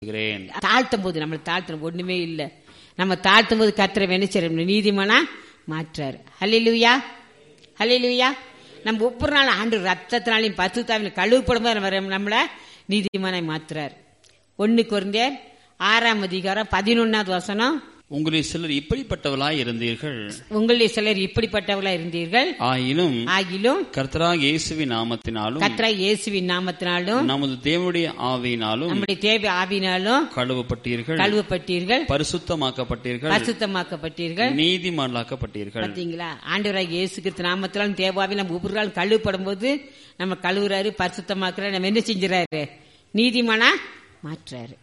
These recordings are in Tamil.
இருக்கிறேன் தாழ்த்தும் போது நம்மளை தாழ்த்தணும் ஒண்ணுமே இல்லை நம்ம தாழ்த்தும் போது கத்திர வெனிச்சரம் நீதிமானா மாற்றாரு ஹலிலுயா ஹலிலுயா நம்ம ஒவ்வொரு நாள் ஆண்டு ரத்தத்தினாலையும் பசுத்தாவின் கழுவுப்படும் போது நம்ம நம்மள நீதிமானாய் மாத்துறாரு ஒன்னு குறைந்தேன் ஆறாம் அதிகாரம் பதினொன்னாவது வசனம் உங்களில் சிலர் இப்படிப்பட்டவளாய் இருந்தீர்கள் உங்களில் சிலர் இப்படிப்பட்டவர்களா இருந்தீர்கள் ஆயினும் ஆகிலும் கர்த்தராக இயேசுவின் நாமத்தினாலும் கத்ரா இயேசுவின் நாமத்தினாலும் நமது தேவனுடைய ஆவியினாலும் நம்முடைய தேவை ஆவினாலும் கழுவப்பட்டீர்கள் கழுவப்பட்டீர்கள் பரிசுத்தமாக்கப்பட்டீர்கள் பரிசுத்தமாக்கப்பட்டீர்கள் நீதிமான்களாக்கப்பட்டீர்கள் பாத்தீங்களா ஆண்டவராக இயேசு கிறிஸ்து நாமத்திலும் தேவாவில் நம்ம ஒவ்வொரு நாள் கழுவப்படும் போது நம்ம கழுவுறாரு பரிசுத்தமாக்குறாரு நம்ம என்ன செஞ்சுறாரு நீதிமானா மாற்றுறாரு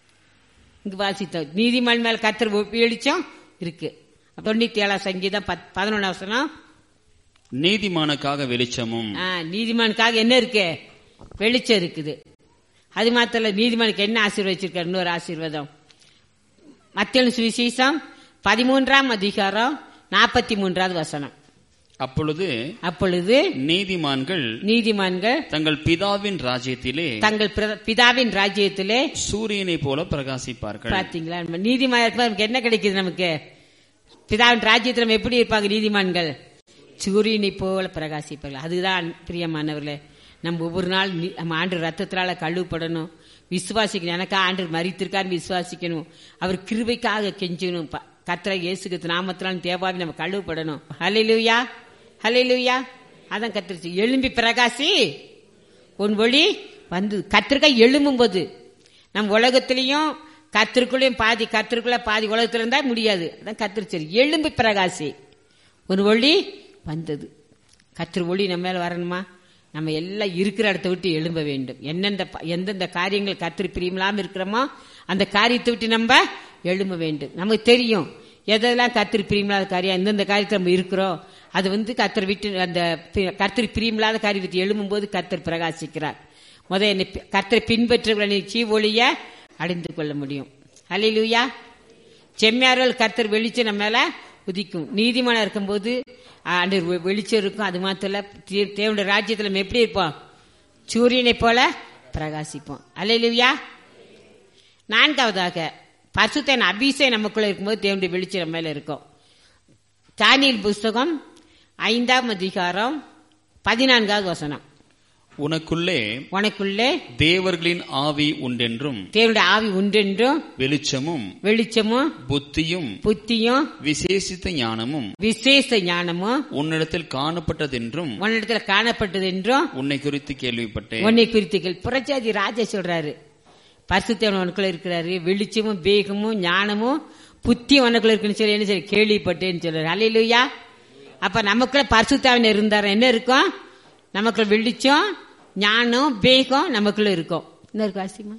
இங்க வாசித்தோம் நீதிமான் மேல கத்தர் வெளிச்சம் இருக்கு தொண்ணூத்தி ஏழாம் சங்கீதம் பதினொன்னாம் வசனம் நீதிமானுக்காக வெளிச்சமும் ஆ, நீதிமானுக்காக என்ன இருக்கு வெளிச்சம் இருக்குது அது மாத்திரம் இல்ல, நீதிமானுக்கு என்ன ஆசீர்வாதம் வச்சிருக்காரு இன்னொரு ஆசீர்வாதம் மத்திய சுவிசேஷம் பதிமூன்றாம் அதிகாரம் நாற்பத்தி மூன்றாவது வசனம் அப்பொழுது அப்பொழுது நீதிமான்கள் நீதிமான்கள் தங்கள் பிதாவின் ராஜ்யத்திலே தங்கள் பிர- பிதாவின் ராஜ்யத்திலே சூரியனை போல பிரகாசிப்பார்கள் பாத்தீங்களா நம்ம நீதிமான் இருக்கும்போது நமக்கு என்ன கிடைக்குது நமக்கு பிதாவின் ராஜ்யத்தில் நம்ம எப்படி இருப்பாங்க நீதிமான்கள் சூரியனை போல பிரகாசிப்பார்கள் அதுதான் பிரியமானவர்களே நம்ம ஒவ்வொரு நாள் நீ- நம்ம ஆண்டு ரத்தத்தினால கழுவுப்படணும் விசுவாசிக்கணும் எனக்கா ஆண்டு மறித்திருக்கான்னு விசுவாசிக்கணும் அவர் கிருபைக்காக கெஞ்சணும் ப- கர்த்தரை இயேசுக்கு நாமத்தினாலும் தேவாவி நம்ம கழுவுப்படணும் ஹalleluya ஹalleluya அதான் கத்திரிச்சு எழும்பி பிரகாசி உன் ஒளி வந்து கத்திரிக்காய் எழும்பும் போது நம் உலகத்திலையும் கத்திற்குள்ளேயும் பாதி கத்திற்குள்ள பாதி உலகத்துல இருந்தா முடியாது அதான் கத்திரிச்சல் எழும்பி பிரகாசி ஒரு ஒளி வந்தது கத்திர ஒளி நம்ம மேல வரணுமா நம்ம எல்லாம் இருக்கிற இடத்த விட்டு எழும்ப வேண்டும் எந்தெந்த ப- எந்தெந்த காரியங்கள் கத்திரி பிரியமில்லாம இருக்கிறோமோ அந்த காரியத்தை விட்டு நம்ம எழும்ப வேண்டும் நமக்கு தெரியும் எதெல்லாம் கத்திரி பிரியமில்லாத காரியம் எந்தெந்த காரியத்தில் நம்ம இருக்கிறோம் அது வந்து கத்தர் விட்டு அந்த பி- கர்த்தர் பிரியமில்லாத காரியத்தை எழும்பும் போது கத்தர் பிரகாசிக்கிறார் முத என்னை பி- கர்த்தரை பின்பற்றுகிற சீ ஒளிய அடைந்து கொள்ள முடியும் ஹalleluya செம்மையார்கள் கர்த்தர் வெளிச்சம் நம்ம மேல உதிக்கும் நீதிமானா இருக்கும்போது ஆண்டு வெ- வெளிச்சம் இருக்கும் அது மாத்திரம் இல்ல, தே- தேவனுடைய ராஜ்யத்துல நம்ம எப்படி இருப்போம் சூரியனை போல பிரகாசிப்போம் ஹalleluya நான்காவதாக பரிசுத்தன் அபிஷேகம் நமக்குள்ள இருக்கும்போது தேவனுடைய வெளிச்சம் நம்ம மேல இருக்கும் தானியல் புஸ்தகம் ஐந்தாம் அதிகாரம் பதினான்காவது வசனம் உனக்குள்ளே உனக்குள்ளே தேவர்களின் ஆவி உண்டென்றும் தேவனுடைய ஆவி உண்டென்றும் வெளிச்சமும் வெளிச்சமும் புத்தியும் புத்தியும் விசேஷித்த ஞானமும் விசேஷ ஞானமும் உன்னிடத்தில் காணப்பட்டதென்றும் உன்னிடத்துல காணப்பட்டது என்றும் உன்னை குறித்து கேள்விப்பட்டேன் உன்னை குறித்துகள் புரட்சாதி ராஜா சொல்றாரு பரிசுத்தவன் உனக்குள்ள இருக்கிறாரு வெளிச்சமும் வேகமும் ஞானமும் புத்தி உனக்குள்ள இருக்குன்னு சொல்லி என்ன சொல்லி கேள்விப்பட்டேன்னு சொல்றாரு அலையிலுயா அப்ப நமக்குள்ள பரிசுத்தாவன் இருந்தாரு என்ன இருக்கும் நமக்குள்ள வெளிச்சம் ஞானம் வேகம் நமக்குள்ள இருக்கும் என்ன இருக்கும் ஆசிமா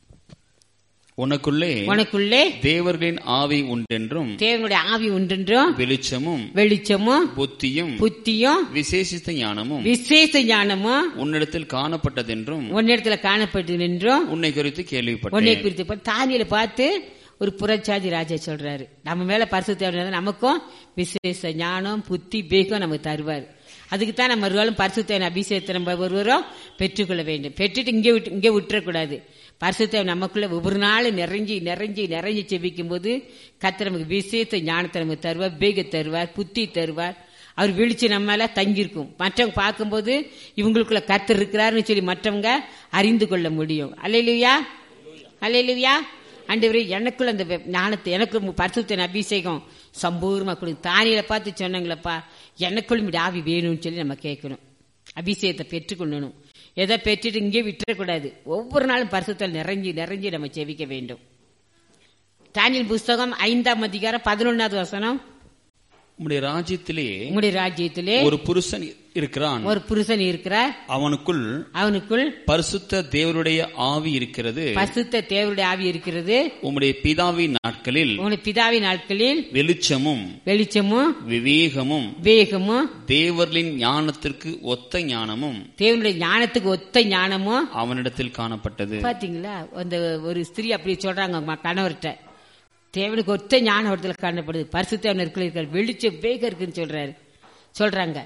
உனக்குள்ளே உனக்குள்ளே தேவர்களின் ஆவி உண்டென்றும் தேவனுடைய ஆவி உண்டென்றும் வெளிச்சமும் வெளிச்சமும் புத்தியும் புத்தியும் விசேஷித்த ஞானமும் விசேஷ ஞானமும் உன்னிடத்தில் காணப்பட்டதென்றும் உன்னிடத்துல காணப்பட்டது என்றும் உன்னை குறித்து உன்னை கேள்விப்பட்டேன் குறித்து இப்ப தானியல பார்த்து ஒரு புறச்சாதி ராஜா சொல்றாரு நம்ம மேல பரிசு தேவை நமக்கும் விசேஷ ஞானம் புத்தி பேகம் நமக்கு தருவார் அதுக்கு தான் நம்ம ஒருவாளும் பரிசுத்தேவன் அபிஷேகத்தை நம்ம ஒருவரும் பெற்றுக்கொள்ள வேண்டும் பெற்றுட்டு இங்கே விட்டு இங்கே விட்டுறக்கூடாது பரிசுத்தேவன் நமக்குள்ள ஒவ்வொரு நாளும் நிறைஞ்சி நிறைஞ்சி நிறைஞ்சி செபிக்கும் போது கத்த நமக்கு விசேஷ ஞானத்தை நமக்கு தருவார் பேக தருவார் புத்தி தருவார் அவர் வீழ்ச்சி நம்ம மேல தங்கியிருக்கும் மற்றவங்க பார்க்கும்போது இவங்களுக்குள்ள கத்தர் இருக்கிறாருன்னு சொல்லி மற்றவங்க அறிந்து கொள்ள முடியும் அல்லையிலுயா அல்லையிலுயா ஆண்டவரே எனக்குள்ள அந்த வெ- ஞானத்தை எனக்கு பரிசுத்தின் அபிஷேகம் சம்பூர்ணமா கொடு தானியில பார்த்து சொன்னாங்களப்பா எனக்குள்ள இப்படி ஆவி வேணும்னு சொல்லி நம்ம கேட்கணும் அபிஷேகத்தை பெற்றுக்கொள்ளணும் எதை பெற்றுட்டு இங்கே விட்டுறக்கூடாது ஒவ்வொரு நாளும் பரிசுத்தல் நிறைஞ்சி நிறைஞ்சி நம்ம செவிக்க வேண்டும் தானியல் புஸ்தகம் ஐந்தாம் அதிகாரம் பதினொன்னாவது வசனம் உம்முடைய ராஜ்யத்திலே உங்களுடைய ராஜ்யத்திலே ஒரு புருஷன் இருக்கிறான் ஒரு புருஷன் இருக்கிறார் அவனுக்குள் அவனுக்குள் பரிசுத்த தேவருடைய ஆவி இருக்கிறது பசுத்த தேவருடைய ஆவி இருக்கிறது உம்முடைய பிதாவின் நாட்களில் உங்களுடைய பிதாவின் நாட்களில் வெளிச்சமும் வெளிச்சமும் விவேகமும் வேகமும் தேவர்களின் ஞானத்திற்கு ஒத்த ஞானமும் தேவனுடைய ஞானத்துக்கு ஒத்த ஞானமும் அவனிடத்தில் காணப்பட்டது பாத்தீங்களா அந்த ஒரு ஸ்திரீ அப்படி சொல்றாங்க அவங்க கணவர்கிட்ட தேவனுக்கு ஒத்த ஞானம் இடத்துல காணப்படுது பரிசுத்தேவன் இருக்கிற இருக்கார் வெளிச்சம் வேகம் இருக்குன்னு சொல்றாரு சொல்றாங்க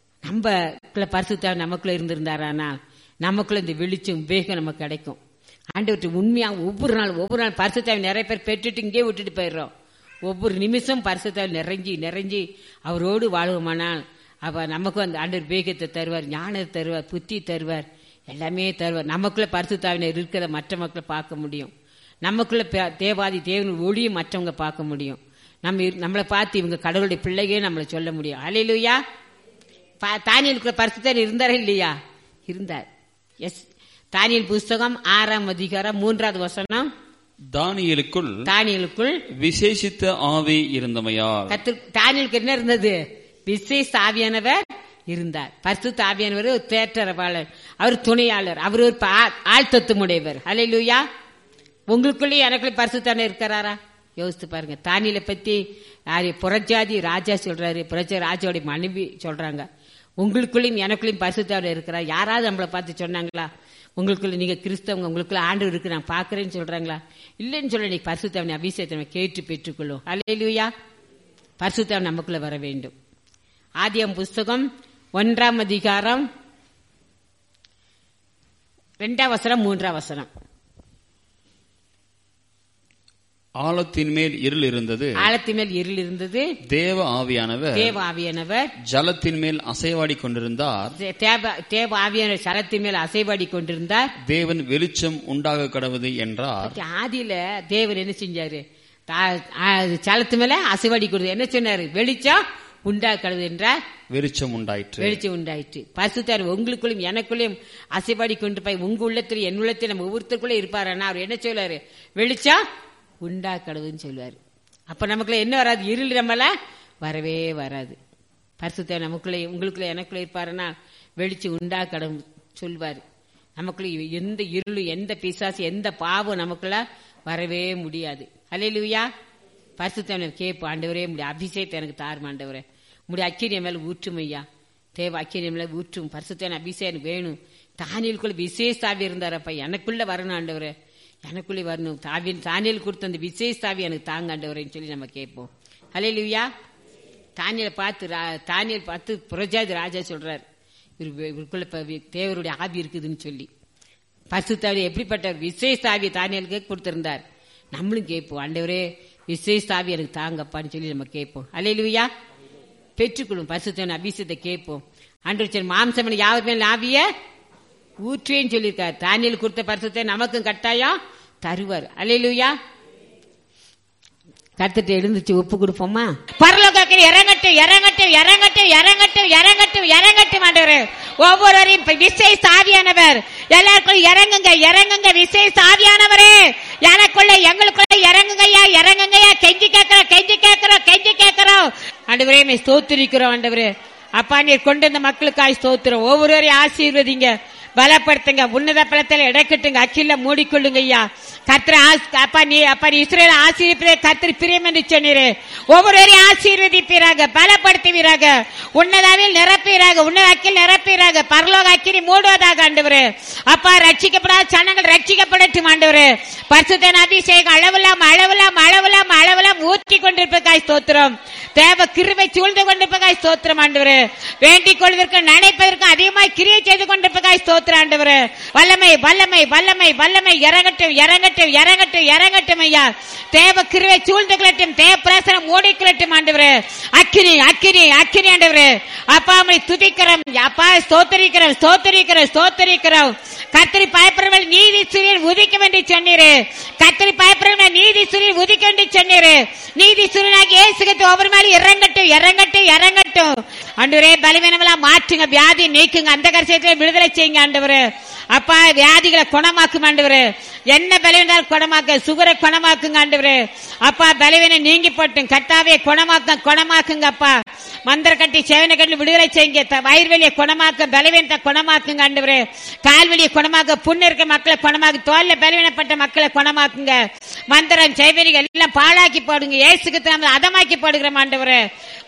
நம்ம பரிசுத்தேவன் நமக்குள்ள இருந்திருந்தாரானா நமக்குள்ள இந்த வெளிச்சம் வேகம் நமக்கு கிடைக்கும் ஆண்டவர்கிட்ட உண்மையா ஒவ்வொரு நாள் ஒவ்வொரு நாள் பரிசுத்தாவை நிறைய பேர் பெற்றுட்டு இங்கே விட்டுட்டு போயிடுறோம் ஒவ்வொரு நிமிஷம் பரிசுத்தாவை நிறைஞ்சி நிறைஞ்சி அவரோடு வாழ்வோமானால் அப்ப நமக்கு அந்த ஆண்டவர் வேகத்தை தருவார் ஞானத்தை தருவார் புத்தி தருவார் எல்லாமே தருவார் நமக்குள்ள பரிசுத்தாவினர் இருக்கிறத மற்ற மக்களை பார்க்க முடியும் நமக்குள்ள பே- தேவாதி தேவன் ஒளியும் மற்றவங்க பார்க்க முடியும் நம்ம இரு- நம்மளை பார்த்து இவங்க கடவுளுடைய பிள்ளையே நம்மளை சொல்ல முடியும் அலையிலுயா தானியலுக்குள்ள பரிசுத்தர் இருந்தாரா இல்லையா இருந்தார் எஸ் தானியல் புஸ்தகம் ஆறாம் அதிகாரம் மூன்றாவது வசனம் தானியலுக்குள் தானியலுக்குள் விசேஷித்த ஆவி இருந்தமையால் கத்து தானியலுக்கு என்ன இருந்தது விசேஷ ஆவியானவர் இருந்தார் பரிசுத்த ஆவியானவர் ஒரு தேற்றரவாளர் அவர் துணையாளர் அவர் ஒரு பா- ஆழ்த்தத்துமுடையவர் அலையிலுயா உங்களுக்குள்ளேயும் எனக்குள்ளே பரிசுத்தானே இருக்கிறாரா யோசித்து பாருங்க தானியல பத்தி யாரு புறஜாதி ராஜா சொல்றாரு புறஜாதி ராஜாவுடைய மனைவி சொல்றாங்க உங்களுக்குள்ளேயும் எனக்குள்ளேயும் பரிசுத்தாவில் இருக்கிறார் யாராவது நம்மளை பார்த்து சொன்னாங்களா உங்களுக்குள்ள நீங்க கிறிஸ்தவங்க உங்களுக்குள்ள ஆண்டு இருக்கு நான் பாக்குறேன்னு சொல்றாங்களா இல்லைன்னு சொல்ல நீ பரிசுத்தாவின் அபிஷேகத்தை நம்ம கேட்டு பெற்றுக்கொள்ளும் அலையிலுயா பரிசுத்தாவன் நமக்குள்ள வர வேண்டும் ஆதியம் புஸ்தகம் ஒன்றாம் அதிகாரம் ரெண்டாம் வசனம் மூன்றாம் வசனம் ஆழத்தின் மேல் இருள் இருந்தது ஆழத்தின் மேல் இருள் இருந்தது தேவ ஆவியானவர் தேவ ஆவியானவர் ஜலத்தின் மேல் அசைவாடி கொண்டிருந்தார் தே- தேவ தேவ ஆவியானவர் சரத்தின் மேல் அசைபாடி கொண்டிருந்தார் தேவன் வெளிச்சம் உண்டாக கடவுது என்றார் ஆதியில தேவர் என்ன செஞ்சாரு தா- ஆ, சலத்து மேல அசைவாடி கொடுத்து என்ன சொன்னாரு வெளிச்சம் உண்டா கடவுள் என்றார் வெளிச்சம் உண்டாயிற்று வெளிச்சம் உண்டாயிற்று பரிசுத்தார் உங்களுக்குள்ளும் எனக்குள்ளையும் அசைபாடி கொண்டு போய் உங்க உள்ளத்தில் என் உள்ளத்தில் நம்ம ஒவ்வொருத்தருக்குள்ள இருப்பாருன்னா அவர் என்ன சொல்லுவாரு வெளிச்சம் உண்டா கடவுள்னு சொல்லுவாரு அப்ப நமக்குள்ள என்ன வராது இருள் நம்மள வரவே வராது பரிசுத்தார் நமக்குள்ள உங்களுக்குள்ள எனக்குள்ள இருப்பாருன்னா வெளிச்சம் உண்டா கடவுள் சொல்வாரு நமக்குள்ள எந்த இருளும் எந்த பிசாசு எந்த பாவம் நமக்குள்ள வரவே முடியாது அலையிலுயா பரிசுத்தவனை கேட்பு ஆண்டவரே முடிய அபிஷேகத்தை எனக்கு தாரும் ஆண்டவரே முடிய அக்கிரியம் மேல ஊற்றும் ஐயா தேவ அக்கிரியம் மேல ஊற்றும் பரிசுத்தவன் அபிஷேகம் எனக்கு வேணும் தானியலுக்குள்ள விசேஷ தாவி இருந்தாரப்பா எனக்குள்ள வரணும் ஆண்டவரே எனக்குள்ளே வரணும் தாவின் தானியல் கொடுத்த அந்த விசேஷ தாவி எனக்கு தாங்க ஆண்டவரேன்னு சொல்லி நம்ம கேட்போம் அலையிலுயா தானியலை பார்த்து ரா- தானியல் பார்த்து புரஜாதி ராஜா சொல்றாரு இவரு- இவருக்குள்ள இப்ப வி- தேவருடைய ஆவி இருக்குதுன்னு சொல்லி பரிசுத்தாவி எப்படிப்பட்ட விசேஷ ஆவி தானியலுக்கு கொடுத்திருந்தார் நம்மளும் கேட்போம் ஆண்டவரே விசேஷ ஆவி எனக்கு தாங்கப்பான்னு சொல்லி நம்ம கேட்போம் அலையிலுயா பெற்றுக்கொள்ளும் பரிசுத்தவன் அபிஷேகத்தை கேட்போம் ஆண்டவர் சரி மாம்சமன் யாவர் மேல் ஆவிய ஊற்றேன்னு சொல்லியிருக்காரு தானியல் கொடுத்த பரிசுத்தை நமக்கும் கட்டாயம் தருவார் அலையிலுயா கத்துட்டு எழுந்துச்சு ஒப்பு கொடுப்போமா பரலோகத்தில் இறங்கட்டும் இறங்கட்டும் இறங்கட்டும் இறங்கட்டும் இறங்கட்டும் இறங்கட்டும் ஆண்டவரே ஒவ்வொருவரையும் இப்ப விசேஷ ஆவியானவர் எல்லாருக்கும் இறங்குங்க இறங்குங்க விசேஷ ஆவியானவரே எனக்குள்ள எங்களுக்குள்ள இறங்குங்கய்யா இறங்குங்கய்யா கெஞ்சி கேட்கிறோம் கெஞ்சி கேட்கிறோம் கெஞ்சி கேட்கிறோம் ஆண்டவரே மே ஸ்தோத்திரிக்கிறோம் ஆண்டவரே அப்பா நீர் கொண்டு வந்த மக்களுக்காய் ஸ்தோத்திரம் ஒவ்வொருவரையும் ஆசீர்வதிங்க பலப்படுத்துங்க உன்னத பலத்தில் இடைக்கட்டுங்க அச்சில மூடிக்கொள்ளுங்க ஐயா கத்திர அப்பா நீ அப்பா நீ இஸ்ரேல் ஆசீர்வதிப்பதே கத்திரி பிரியம் என்று சொன்னீரே ஒவ்வொருவரையும் ஆசீர்வதிப்பீராக பலப்படுத்துவீராக உன்னதாவில் நிரப்பீராக உன்னத அக்கில் நிரப்பீராக பரலோக அக்கினி மூடுவதாக ஆண்டவரே அப்பா ரட்சிக்கப்படாத சனங்கள் ரட்சிக்கப்படட்டும் ஆண்டவரே பரிசுத்தன் அபிஷேகம் அளவில்லாம் அளவில்லாம் அளவில்லாம் அளவில்லாம் ஊற்றி கொண்டிருப்பதாய் ஸ்தோத்திரம் தேவ கிருவை சூழ்ந்து கொண்டிருப்பதாய் ஸ்தோத்திரம் ஆண்டவரே வேண்டிக் கொள்வதற்கு நினைப்பதற்கு அதிகமாய் கிரியை செய்து கொண்டிருப்பதாய் ஸ்தோத்திரம் ஆண்டவரே வல்லமை வல்லமை வல்லமை வல்லமை இறங்கட்டும் இறங்கட்டும் இறங்கட்டும் இறங்கட்டும் ஐயா தேவ கிருவை சூழ்ந்து கொள்ளட்டும் தேவ பிரசனம் மூடிக்கொள்ளட்டும் ஆண்டவரே அக்கினி அக்கினி அக்கினி ஆண்டவரே அப்பா அம்மை துதிக்கிறோம் அப்பா ஸ்தோத்தரிக்கிறோம் ஸ்தோத்தரிக்கிறோம் ஸ்தோத்தரிக்கிறோம் கத்திரி பயப்படுறவள் நீதி சூரியன் உதிக்கும் என்று சொன்னீரு கத்திரி பயப்படுறவள் நீதி சூரியன் உதிக்கும் என்று சொன்னீரு நீதி சூரியனாகி ஏசுகத்து ஒவ்வொரு மேலும் இறங்கட்டும் இறங்கட்டும் இறங்கட்டும் ஆண்டவரே பலவீனமெல்லாம் மாற்றுங்க வியாதி நீக்குங்க அந்த கரிசயத்தை விடுதலை செய்யுங்க ஆண்டவரே அப்பா வியாதிகளை குணமாக்கும் ஆண்டவரே என்ன பலவீனால் குணமாக்க சுகரை குணமாக்குங்க ஆண்டவரே அப்பா பலவீனம் நீங்கி போட்டும் கட்டாவே குணமாக்க குணமாக்குங்க அப்பா மந்திர கட்டி சேவனை கட்டி விடுதலை செய்யுங்க த- வயிறுவலியை குணமாக்க பலவீனத்தை குணமாக்குங்க ஆண்டவரே கால்வலியை குணமாக்க புண்ணு இருக்க மக்களை குணமாக்கு தோல்ல பலவீனப்பட்ட மக்களை குணமாக்குங்க மந்திரம் செய்வனிகள் எல்லாம் பாழாக்கி போடுங்க ஏசுக்கு நம்ம அதமாக்கி போடுகிறோம் ஆண்டவரே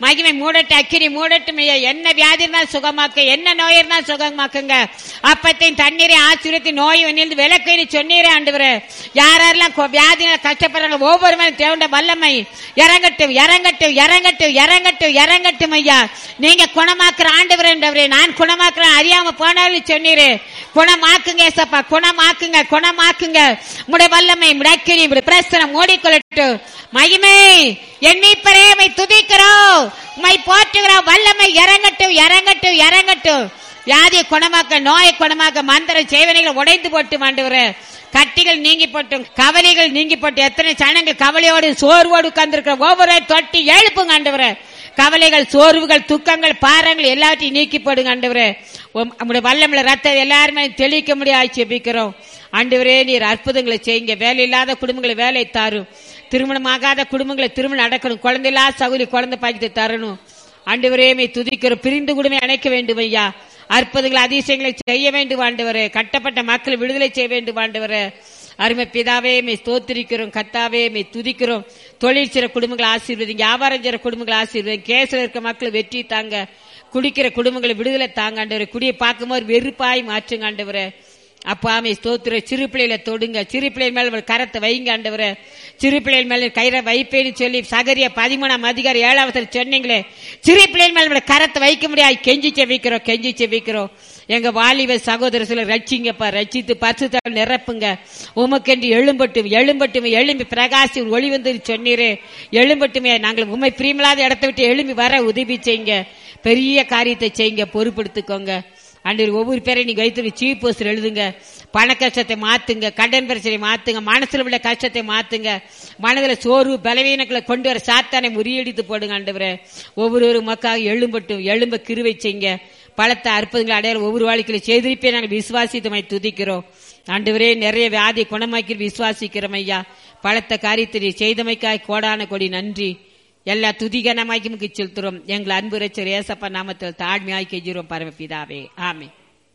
மகிமை மூடட்டு அக்கினி மூடட்டும் ஐயா என்ன வியாதி இருந்தாலும் சுகமாக்க என்ன நோய் இருந்தாலும் சுகமாக்குங்க அப்பத்தையும் தண்ணீரை ஆச்சரியத்தின் நோய் வந்து விளக்கைன்னு சொன்னீரே ஆண்டவரே யாரெல்லாம் கொ- வியாதியில கஷ்டப்படுறாங்க ஒவ்வொருவரும் தேவண்ட வல்லமை இறங்கட்டும் இறங்கட்டும் இறங்கட்டும் இறங்கட்டும் இறங்கட்டும் ஐயா நீங்க குணமாக்குற ஆண்டவர் என்றவரே நான் குணமாக்குறேன் அறியாம போனாலும் சொன்னீரு குணமாக்குங்க ஏசப்பா குணமாக்குங்க குணமாக்குங்க முடைய வல்லமை முடக்கிரி இப்படி பிரசனம் மூடிக்கொள்ளட்டும் மகிமை எண்ணிப்பரே மை துதிக்கிறோம் மை போற்றுகிறோம் வல்லமை இறங்கட்டும் இறங்கட்டும் இறங்கட்டும் வியாதியை குணமாக்க நோயை குணமாக்க மந்திர சேவனைகளை உடைந்து போட்டு மாண்டுவர கட்டிகள் நீங்கி போட்டும் கவலைகள் நீங்கி போட்டு எத்தனை சனங்கள் கவலையோடு சோர்வோடு உட்கார்ந்திருக்கிற ஒவ்வொரு தொட்டி எழுப்புங்க ஆண்டவரே கவலைகள் சோர்வுகள் துக்கங்கள் பாரங்கள் எல்லாத்தையும் நீக்கி போடுங்க ஆண்டவரே உம் நம்முடைய வல்லமில்ல ரத்தம் எல்லாருமே தெளிக்க முடியாது செபிக்கிறோம் ஆண்டவரே நீர் அற்புதங்களை செய்யுங்க வேலை இல்லாத குடும்பங்களை வேலை தாரும் திருமணமாகாத குடும்பங்களை திருமணம் நடக்கணும் குழந்தை இல்லாத சகுதி குழந்தை பாக்கியத்தை தரணும் ஆண்டவரே மை துதிக்கிறோம் பிரிந்து குடும்பம் அணைக்க வேண்டும் ஐயா அற்புதங்கள் அதிசயங்களை செய்ய வேண்டும் ஆண்டவரே கட்டப்பட்ட மக்கள் விடுதலை செய்ய வேண்டும் ஆண்டவரே அருமை பிதாவே மை ஸ்தோத்திரிக்கிறோம் கத்தாவே மை துதிக்கிறோம் தொழில் செய்ற குடும்பங்களை ஆசீர்வதிங்க வியாபாரம் செய்ற குடும்பங்களை ஆசீர்வதிங்க கேஸ்ல இருக்க மக்கள் வெற்றி தாங்க குடிக்கிற குடும்பங்களை விடுதலை தாங்க ஆண்டவரே குடியை பார்க்கும்போது வெறுப்பாய் மாற்றுங்க ஆண்டவரே அப்பாமே ஸ்தோத்திர சிறு பிள்ளைகளை தொடுங்க சிறு பிள்ளைகள் மேல ஒரு கரத்தை வைங்க ஆண்டவரே சிறு பிள்ளைகள் மேல கயிறை வைப்பேன்னு சொல்லி சகரிய பதிமூணாம் அதிகாரி ஏழாவது சொன்னீங்களே சிறு பிள்ளைகள் மேல ஒரு கரத்தை வைக்க முடியாது கெஞ்சி செவிக்கிறோம் கெஞ்சி செவிக்கிறோம் எங்க வாலிப சகோதர சில ரட்சிங்கப்பா ரட்சித்து பரிசுத்த நிரப்புங்க உமக்கென்று எழும்பட்டும் எழும்பட்டும் எழும்பி பிரகாசி ஒளி வந்து சொன்னீரே எழும்பட்டுமே நாங்கள் உண்மை பிரியமில்லாத இடத்தை விட்டு எழும்பி வர உதவி செய்யுங்க பெரிய காரியத்தை செய்யுங்க பொறுப்படுத்திக்கோங்க அன்று ஒவ்வொரு பேரையும் நீங்க வைத்து சீப் போஸ்டர் எழுதுங்க பண கஷ்டத்தை மாத்துங்க கடன் பிரச்சனை மாத்துங்க மனசுல உள்ள கஷ்டத்தை மாத்துங்க மனதுல சோர்வு பலவீனங்களை கொண்டு வர சாத்தானை முறியடித்து போடுங்க ஆண்டவரே ஒவ்வொரு மக்காக எழும்பட்டும் எழும்ப கிருவை செய்யுங்க பலத்த அற்புதங்களை அடையாளம் ஒவ்வொரு வாழ்க்கையில செய்திருப்பே நாங்கள் விசுவாசித்தமை துதிக்கிறோம் ஆண்டவரே நிறைய வியாதி குணமாக்கி விசுவாசிக்கிறோம் ஐயா பலத்த காரியத்தை நீர் செய்தமைக்காய் கோடான கொடி நன்றி எல்லா துதிகனமாக்கி முக்கி செலுத்துறோம் எங்கள் அன்பு ரச்சர் ஏசப்பா நாமத்தில் தாழ்மையாய் கெஞ்சுறோம் பரமபிதாவே ஆமே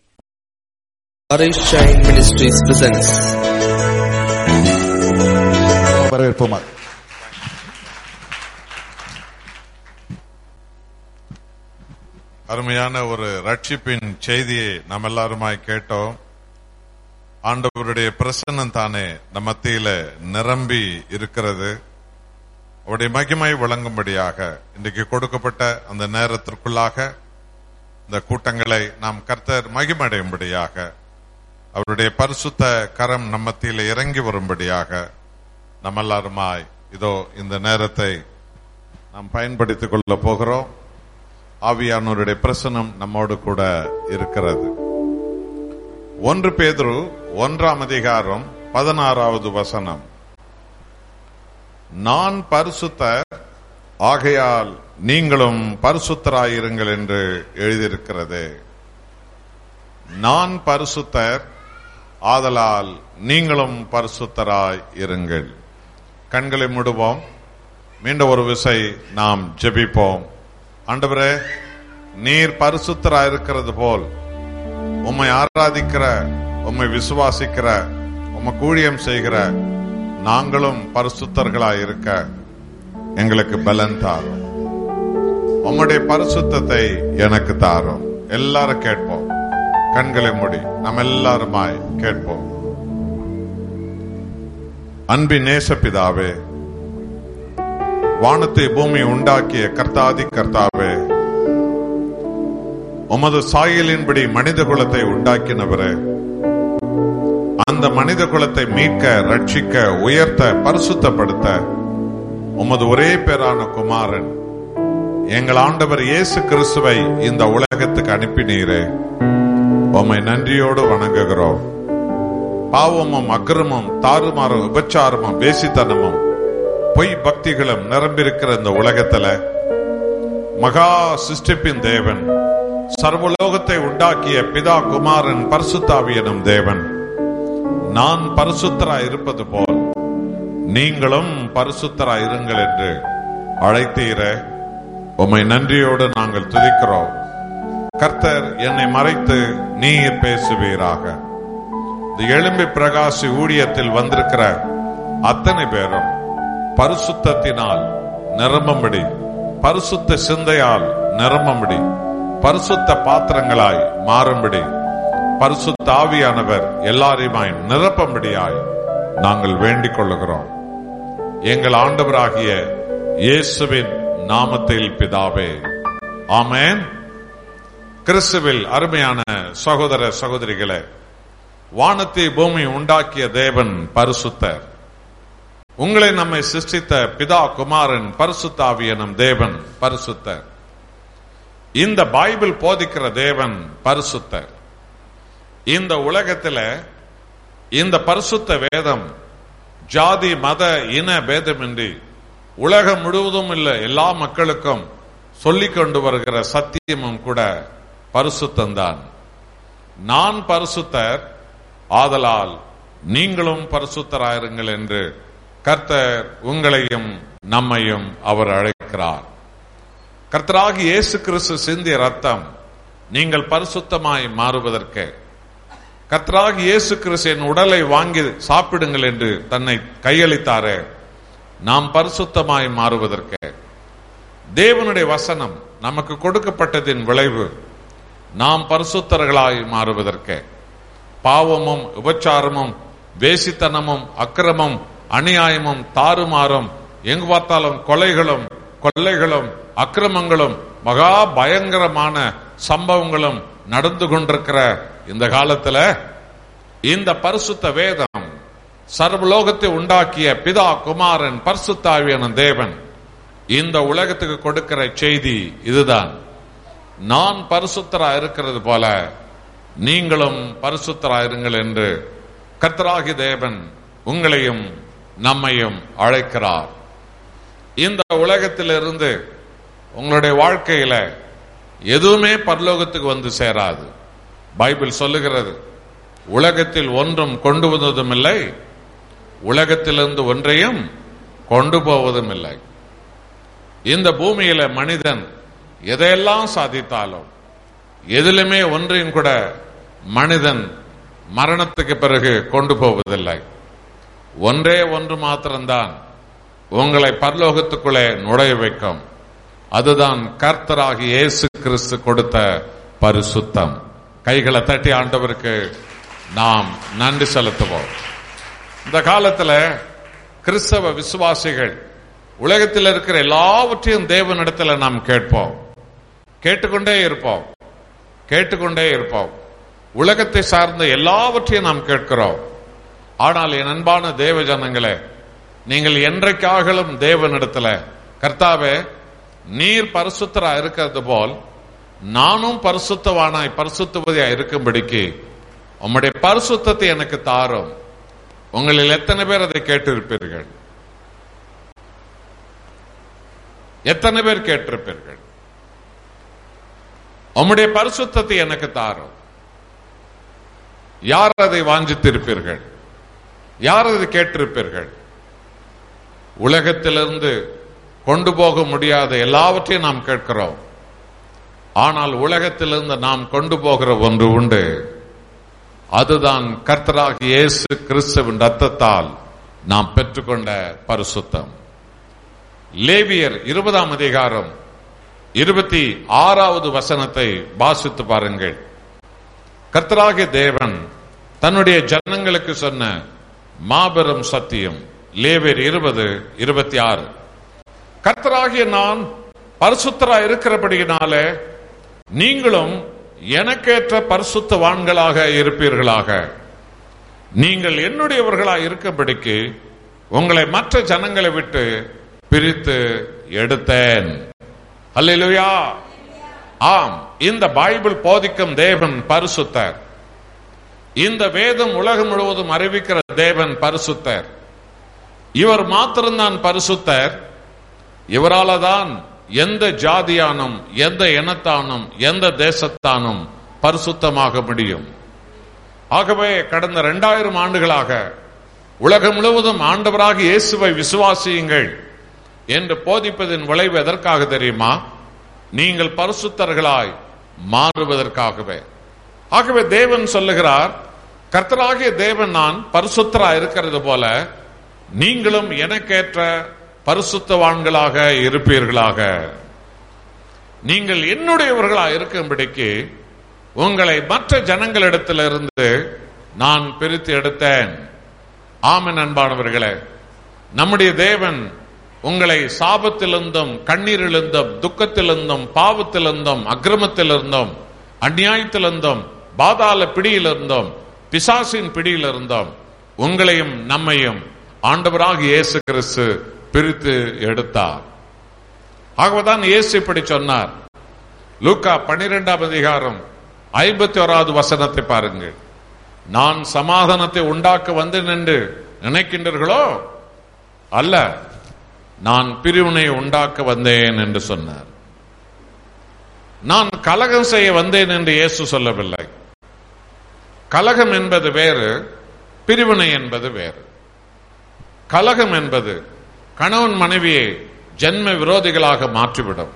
Orange Shine Ministries presents வரவேற்போமா அருமையான ஒரு ரட்சிப்பின் செய்தியை நாம் எல்லாருமாய் கேட்டோம் ஆண்டவருடைய பிரசன்னம் தானே நம் மத்தியில நிரம்பி இருக்கிறது அவருடைய மகிமை வழங்கும்படியாக இன்றைக்கு கொடுக்கப்பட்ட அந்த நேரத்திற்குள்ளாக இந்த கூட்டங்களை நாம் கர்த்தர் மகிமடையும்படியாக அவருடைய பரிசுத்த கரம் நம் மத்தியில இறங்கி வரும்படியாக நம்ம எல்லாருமாய் இதோ இந்த நேரத்தை நாம் பயன்படுத்திக் கொள்ள போகிறோம் ஆவியானவருடைய பிரசனம் நம்மோடு கூட இருக்கிறது ஒன்று பேதுரு ஒன்றாம் அதிகாரம் பதினாறாவது வசனம் நான் பரிசுத்தர் ஆகையால் நீங்களும் பரிசுத்தராயிருங்கள் என்று எழுதியிருக்கிறது நான் பரிசுத்தர் ஆதலால் நீங்களும் பரிசுத்தராய் இருங்கள் கண்களை மூடுவோம் மீண்டும் ஒரு விசை நாம் ஜெபிப்போம் ஆண்டவரே நீர் பரிசுத்தராய் இருக்கிறது போல் உம்மை ஆராதிக்கிற உம்மை விசுவாசிக்கிற உம்மை கூழியம் செய்கிற நாங்களும் பரிசுத்தர்களாய் இருக்க எங்களுக்கு பலன் தாரும் உம்முடைய பரிசுத்தத்தை எனக்கு தாரும் எல்லாரும் கேட்போம் கண்களை மூடி நம்ம எல்லாருமாய் கேட்போம் அன்பின் நேசப்பிதாவே வானத்தை பூமி உண்டாக்கிய கர்த்தாதி கர்த்தாவே உமது சாயலின்படி மனித குலத்தை உண்டாக்கினவரே அந்த மனித குலத்தை மீட்க ரட்சிக்க உயர்த்த பரிசுத்தப்படுத்த உமது ஒரே பேரான குமாரன் எங்கள் ஆண்டவர் இயேசு கிறிஸ்துவை இந்த உலகத்துக்கு அனுப்பினீரே உம்மை நன்றியோடு வணங்குகிறோம் பாவமும் அக்கிரமும் தாறுமாறும் விபச்சாரமும் வேசித்தனமும் பொய் பக்திகளும் நிரம்பியிருக்கிற இந்த உலகத்துல மகா சிருஷ்டிப்பின் தேவன் சர்வலோகத்தை உண்டாக்கிய பிதா குமாரன் பரிசுத்தாவி எனும் தேவன் நான் பரிசுத்தராய் இருப்பது போல் நீங்களும் பரிசுத்தராய் இருங்கள் என்று அழைத்தீரே உம்மை நன்றியோடு நாங்கள் துதிக்கிறோம் கர்த்தர் என்னை மறைத்து நீர் பேசுவீராக இந்த எலும்பி பிரகாசி ஊழியத்தில் வந்திருக்கிற அத்தனை பேரும் பரிசுத்தத்தினால் நிரம்பும்படி பரிசுத்த சிந்தையால் நிரம்பும்படி பரிசுத்த பாத்திரங்களாய் மாறும்படி பரிசுத்த ஆவியானவர் எல்லாரையுமாய் நிரப்பும்படியாய் நாங்கள் வேண்டிக் கொள்ளுகிறோம் எங்கள் ஆண்டவராகிய இயேசுவின் நாமத்தில் பிதாவே ஆமென் கிறிஸ்துவில் அருமையான சகோதர சகோதரிகளே வானத்தை பூமி உண்டாக்கிய தேவன் பரிசுத்தர் உங்களை நம்மை சிருஷ்டித்த பிதா குமாரன் பரிசுத்தாவி எனும் தேவன் பரிசுத்தர் இந்த பைபிள் போதிக்கிற தேவன் பரிசுத்தர் இந்த உலகத்துல இந்த பரிசுத்த வேதம் ஜாதி மத இன பேதமின்றி உலகம் முழுவதும் இல்ல எல்லா மக்களுக்கும் சொல்லிக் கொண்டு வருகிற சத்தியமும் கூட பரிசுத்தந்தான் நான் பரிசுத்தர் ஆதலால் நீங்களும் பரிசுத்தராயிருங்கள் என்று கர்த்தர் உங்களையும் நம்மையும் அவர் அழைக்கிறார் கர்த்தராகி இயேசு கிறிஸ்து சிந்திய ரத்தம் நீங்கள் பரிசுத்தமாய் மாறுவதற்கு கர்த்தராகி இயேசு கிறிஸ்து என் உடலை வாங்கி சாப்பிடுங்கள் என்று தன்னை கையளித்தாரே நாம் பரிசுத்தமாய் மாறுவதற்கு தேவனுடைய வசனம் நமக்கு கொடுக்கப்பட்டதின் விளைவு நாம் பரிசுத்தர்களாய் மாறுவதற்கு பாவமும் உபச்சாரமும் வேசித்தனமும் அக்கிரமும் அநியாயமும் தாறுமாறும் எங்கு பார்த்தாலும் கொலைகளும் கொள்ளைகளும் அக்கிரமங்களும் மகா பயங்கரமான சம்பவங்களும் நடந்து கொண்டிருக்கிற இந்த காலத்துல இந்த பரிசுத்த வேதம் சர்வலோகத்தை உண்டாக்கிய பிதா குமாரன் பரிசுத்தாவியான தேவன் இந்த உலகத்துக்கு கொடுக்கிற செய்தி இதுதான் நான் பரிசுத்தரா இருக்கிறது போல நீங்களும் பரிசுத்தரா இருங்கள் என்று கர்த்தராகி தேவன் உங்களையும் நம்மையும் அழைக்கிறார் இந்த உலகத்திலிருந்து உங்களுடைய வாழ்க்கையில எதுவுமே பரலோகத்துக்கு வந்து சேராது பைபிள் சொல்லுகிறது உலகத்தில் ஒன்றும் கொண்டு வந்ததும் இல்லை உலகத்திலிருந்து ஒன்றையும் கொண்டு போவதும் இல்லை இந்த பூமியில மனிதன் எதையெல்லாம் சாதித்தாலும் எதிலுமே ஒன்றையும் கூட மனிதன் மரணத்துக்கு பிறகு கொண்டு போவதில்லை ஒன்றே ஒன்று மாத்திரம்தான் உங்களை பரலோகத்துக்குள்ளே நுழைய வைக்கும் அதுதான் கர்த்தராகி இயேசு கிறிஸ்து கொடுத்த பரிசுத்தம் கைகளை தட்டி ஆண்டவருக்கு நாம் நன்றி செலுத்துவோம் இந்த காலத்துல கிறிஸ்தவ விசுவாசிகள் உலகத்தில் இருக்கிற எல்லாவற்றையும் தேவனிடத்துல நாம் கேட்போம் கேட்டுக்கொண்டே இருப்போம் கேட்டுக்கொண்டே இருப்போம் உலகத்தை சார்ந்த எல்லாவற்றையும் நாம் கேட்கிறோம் ஆனால் என் அன்பான தேவ ஜனங்களே நீங்கள் என்றைக்காகலும் தேவனிடத்துல கர்த்தாவே நீர் பரிசுத்தரா இருக்கிறது போல் நானும் பரிசுத்தவானாய் பரிசுத்தவதியா இருக்கும்படிக்கு உம்முடைய பரிசுத்தத்தை எனக்கு தாரும் உங்களில் எத்தனை பேர் அதை கேட்டிருப்பீர்கள் எத்தனை பேர் கேட்டிருப்பீர்கள் உம்முடைய பரிசுத்தத்தை எனக்கு தாரும் யார் அதை வாஞ்சித்திருப்பீர்கள் யார் அதை கேட்டிருப்பீர்கள் உலகத்திலிருந்து கொண்டு போக முடியாத எல்லாவற்றையும் நாம் கேட்கிறோம் ஆனால் உலகத்திலிருந்து நாம் கொண்டு போகிற ஒன்று உண்டு அதுதான் கர்த்தராகி இயேசு கிறிஸ்துவின் ரத்தத்தால் நாம் பெற்றுக்கொண்ட பரிசுத்தம் லேவியர் இருபதாம் அதிகாரம் இருபத்தி ஆறாவது வசனத்தை வாசித்து பாருங்கள் கர்த்தராகிய தேவன் தன்னுடைய ஜனங்களுக்கு சொன்ன மாபெரும் சத்தியம் லேவியர் இருபது இருபத்தி ஆறு கர்த்தராகிய நான் பரிசுத்தரா இருக்கிறபடியினாலே நீங்களும் எனக்கேற்ற பரிசுத்தவான்களாக இருப்பீர்களாக நீங்கள் என்னுடையவர்களாக இருக்கும்படிக்கு உங்களை மற்ற ஜனங்களை விட்டு பிரித்து எடுத்தேன் அல்லேலூயா ஆம் இந்த பைபிள் போதிக்கும் தேவன் பரிசுத்தர் இந்த வேதம் உலகம் முழுவதும் அறிவிக்கிற தேவன் பரிசுத்தர் இவர் மாத்திரம்தான் பரிசுத்தர் இவரால தான் எந்த ஜாதியானும் எந்த இனத்தானும் எந்த தேசத்தானும் பரிசுத்தமாக முடியும் ஆகவே கடந்த இரண்டாயிரம் ஆண்டுகளாக உலகம் முழுவதும் ஆண்டவராக இயேசுவை விசுவாசியுங்கள் என்று போதிப்பதின் விளைவு எதற்காக தெரியுமா நீங்கள் பரிசுத்தர்களாய் மாறுவதற்காகவே ஆகவே தேவன் சொல்லுகிறார் கர்த்தராகிய தேவன் நான் பரிசுத்தரா இருக்கிறது போல நீங்களும் எனக்கேற்ற பரிசுத்தவான்களாக இருப்பீர்களாக நீங்கள் என்னுடையவர்களா இருக்கும்படிக்கு உங்களை மற்ற ஜனங்களிடத்திலிருந்து நான் பிரித்து எடுத்தேன் ஆமென் அன்பானவர்களே நம்முடைய தேவன் உங்களை சாபத்திலிருந்தும் கண்ணீரிலிருந்தும் துக்கத்திலிருந்தும் பாவத்திலிருந்தும் அக்கிரமத்திலிருந்தும் அநியாயத்திலிருந்தும் பாதாள பிடியிலிருந்தும் பிசாசின் பிடியிலிருந்தும் உங்களையும் நம்மையும் ஆண்டவராக இயேசு கிறிஸ்து பிரித்து எடுத்தார் ஆகவேதான் இயேசு இப்படி சொன்னார் லூக்கா பன்னிரெண்டாம் அதிகாரம் ஐம்பத்தி ஓராவது வசனத்தை பாருங்கள் நான் சமாதானத்தை உண்டாக்க வந்தேன் என்று நினைக்கின்றீர்களோ அல்ல நான் பிரிவினை உண்டாக்க வந்தேன் என்று சொன்னார் நான் கலகம் செய்ய வந்தேன் என்று இயேசு சொல்லவில்லை கலகம் என்பது வேறு பிரிவினை என்பது வேறு கலகம் என்பது கணவன் மனைவியை ஜென்ம விரோதிகளாக மாற்றிவிடும்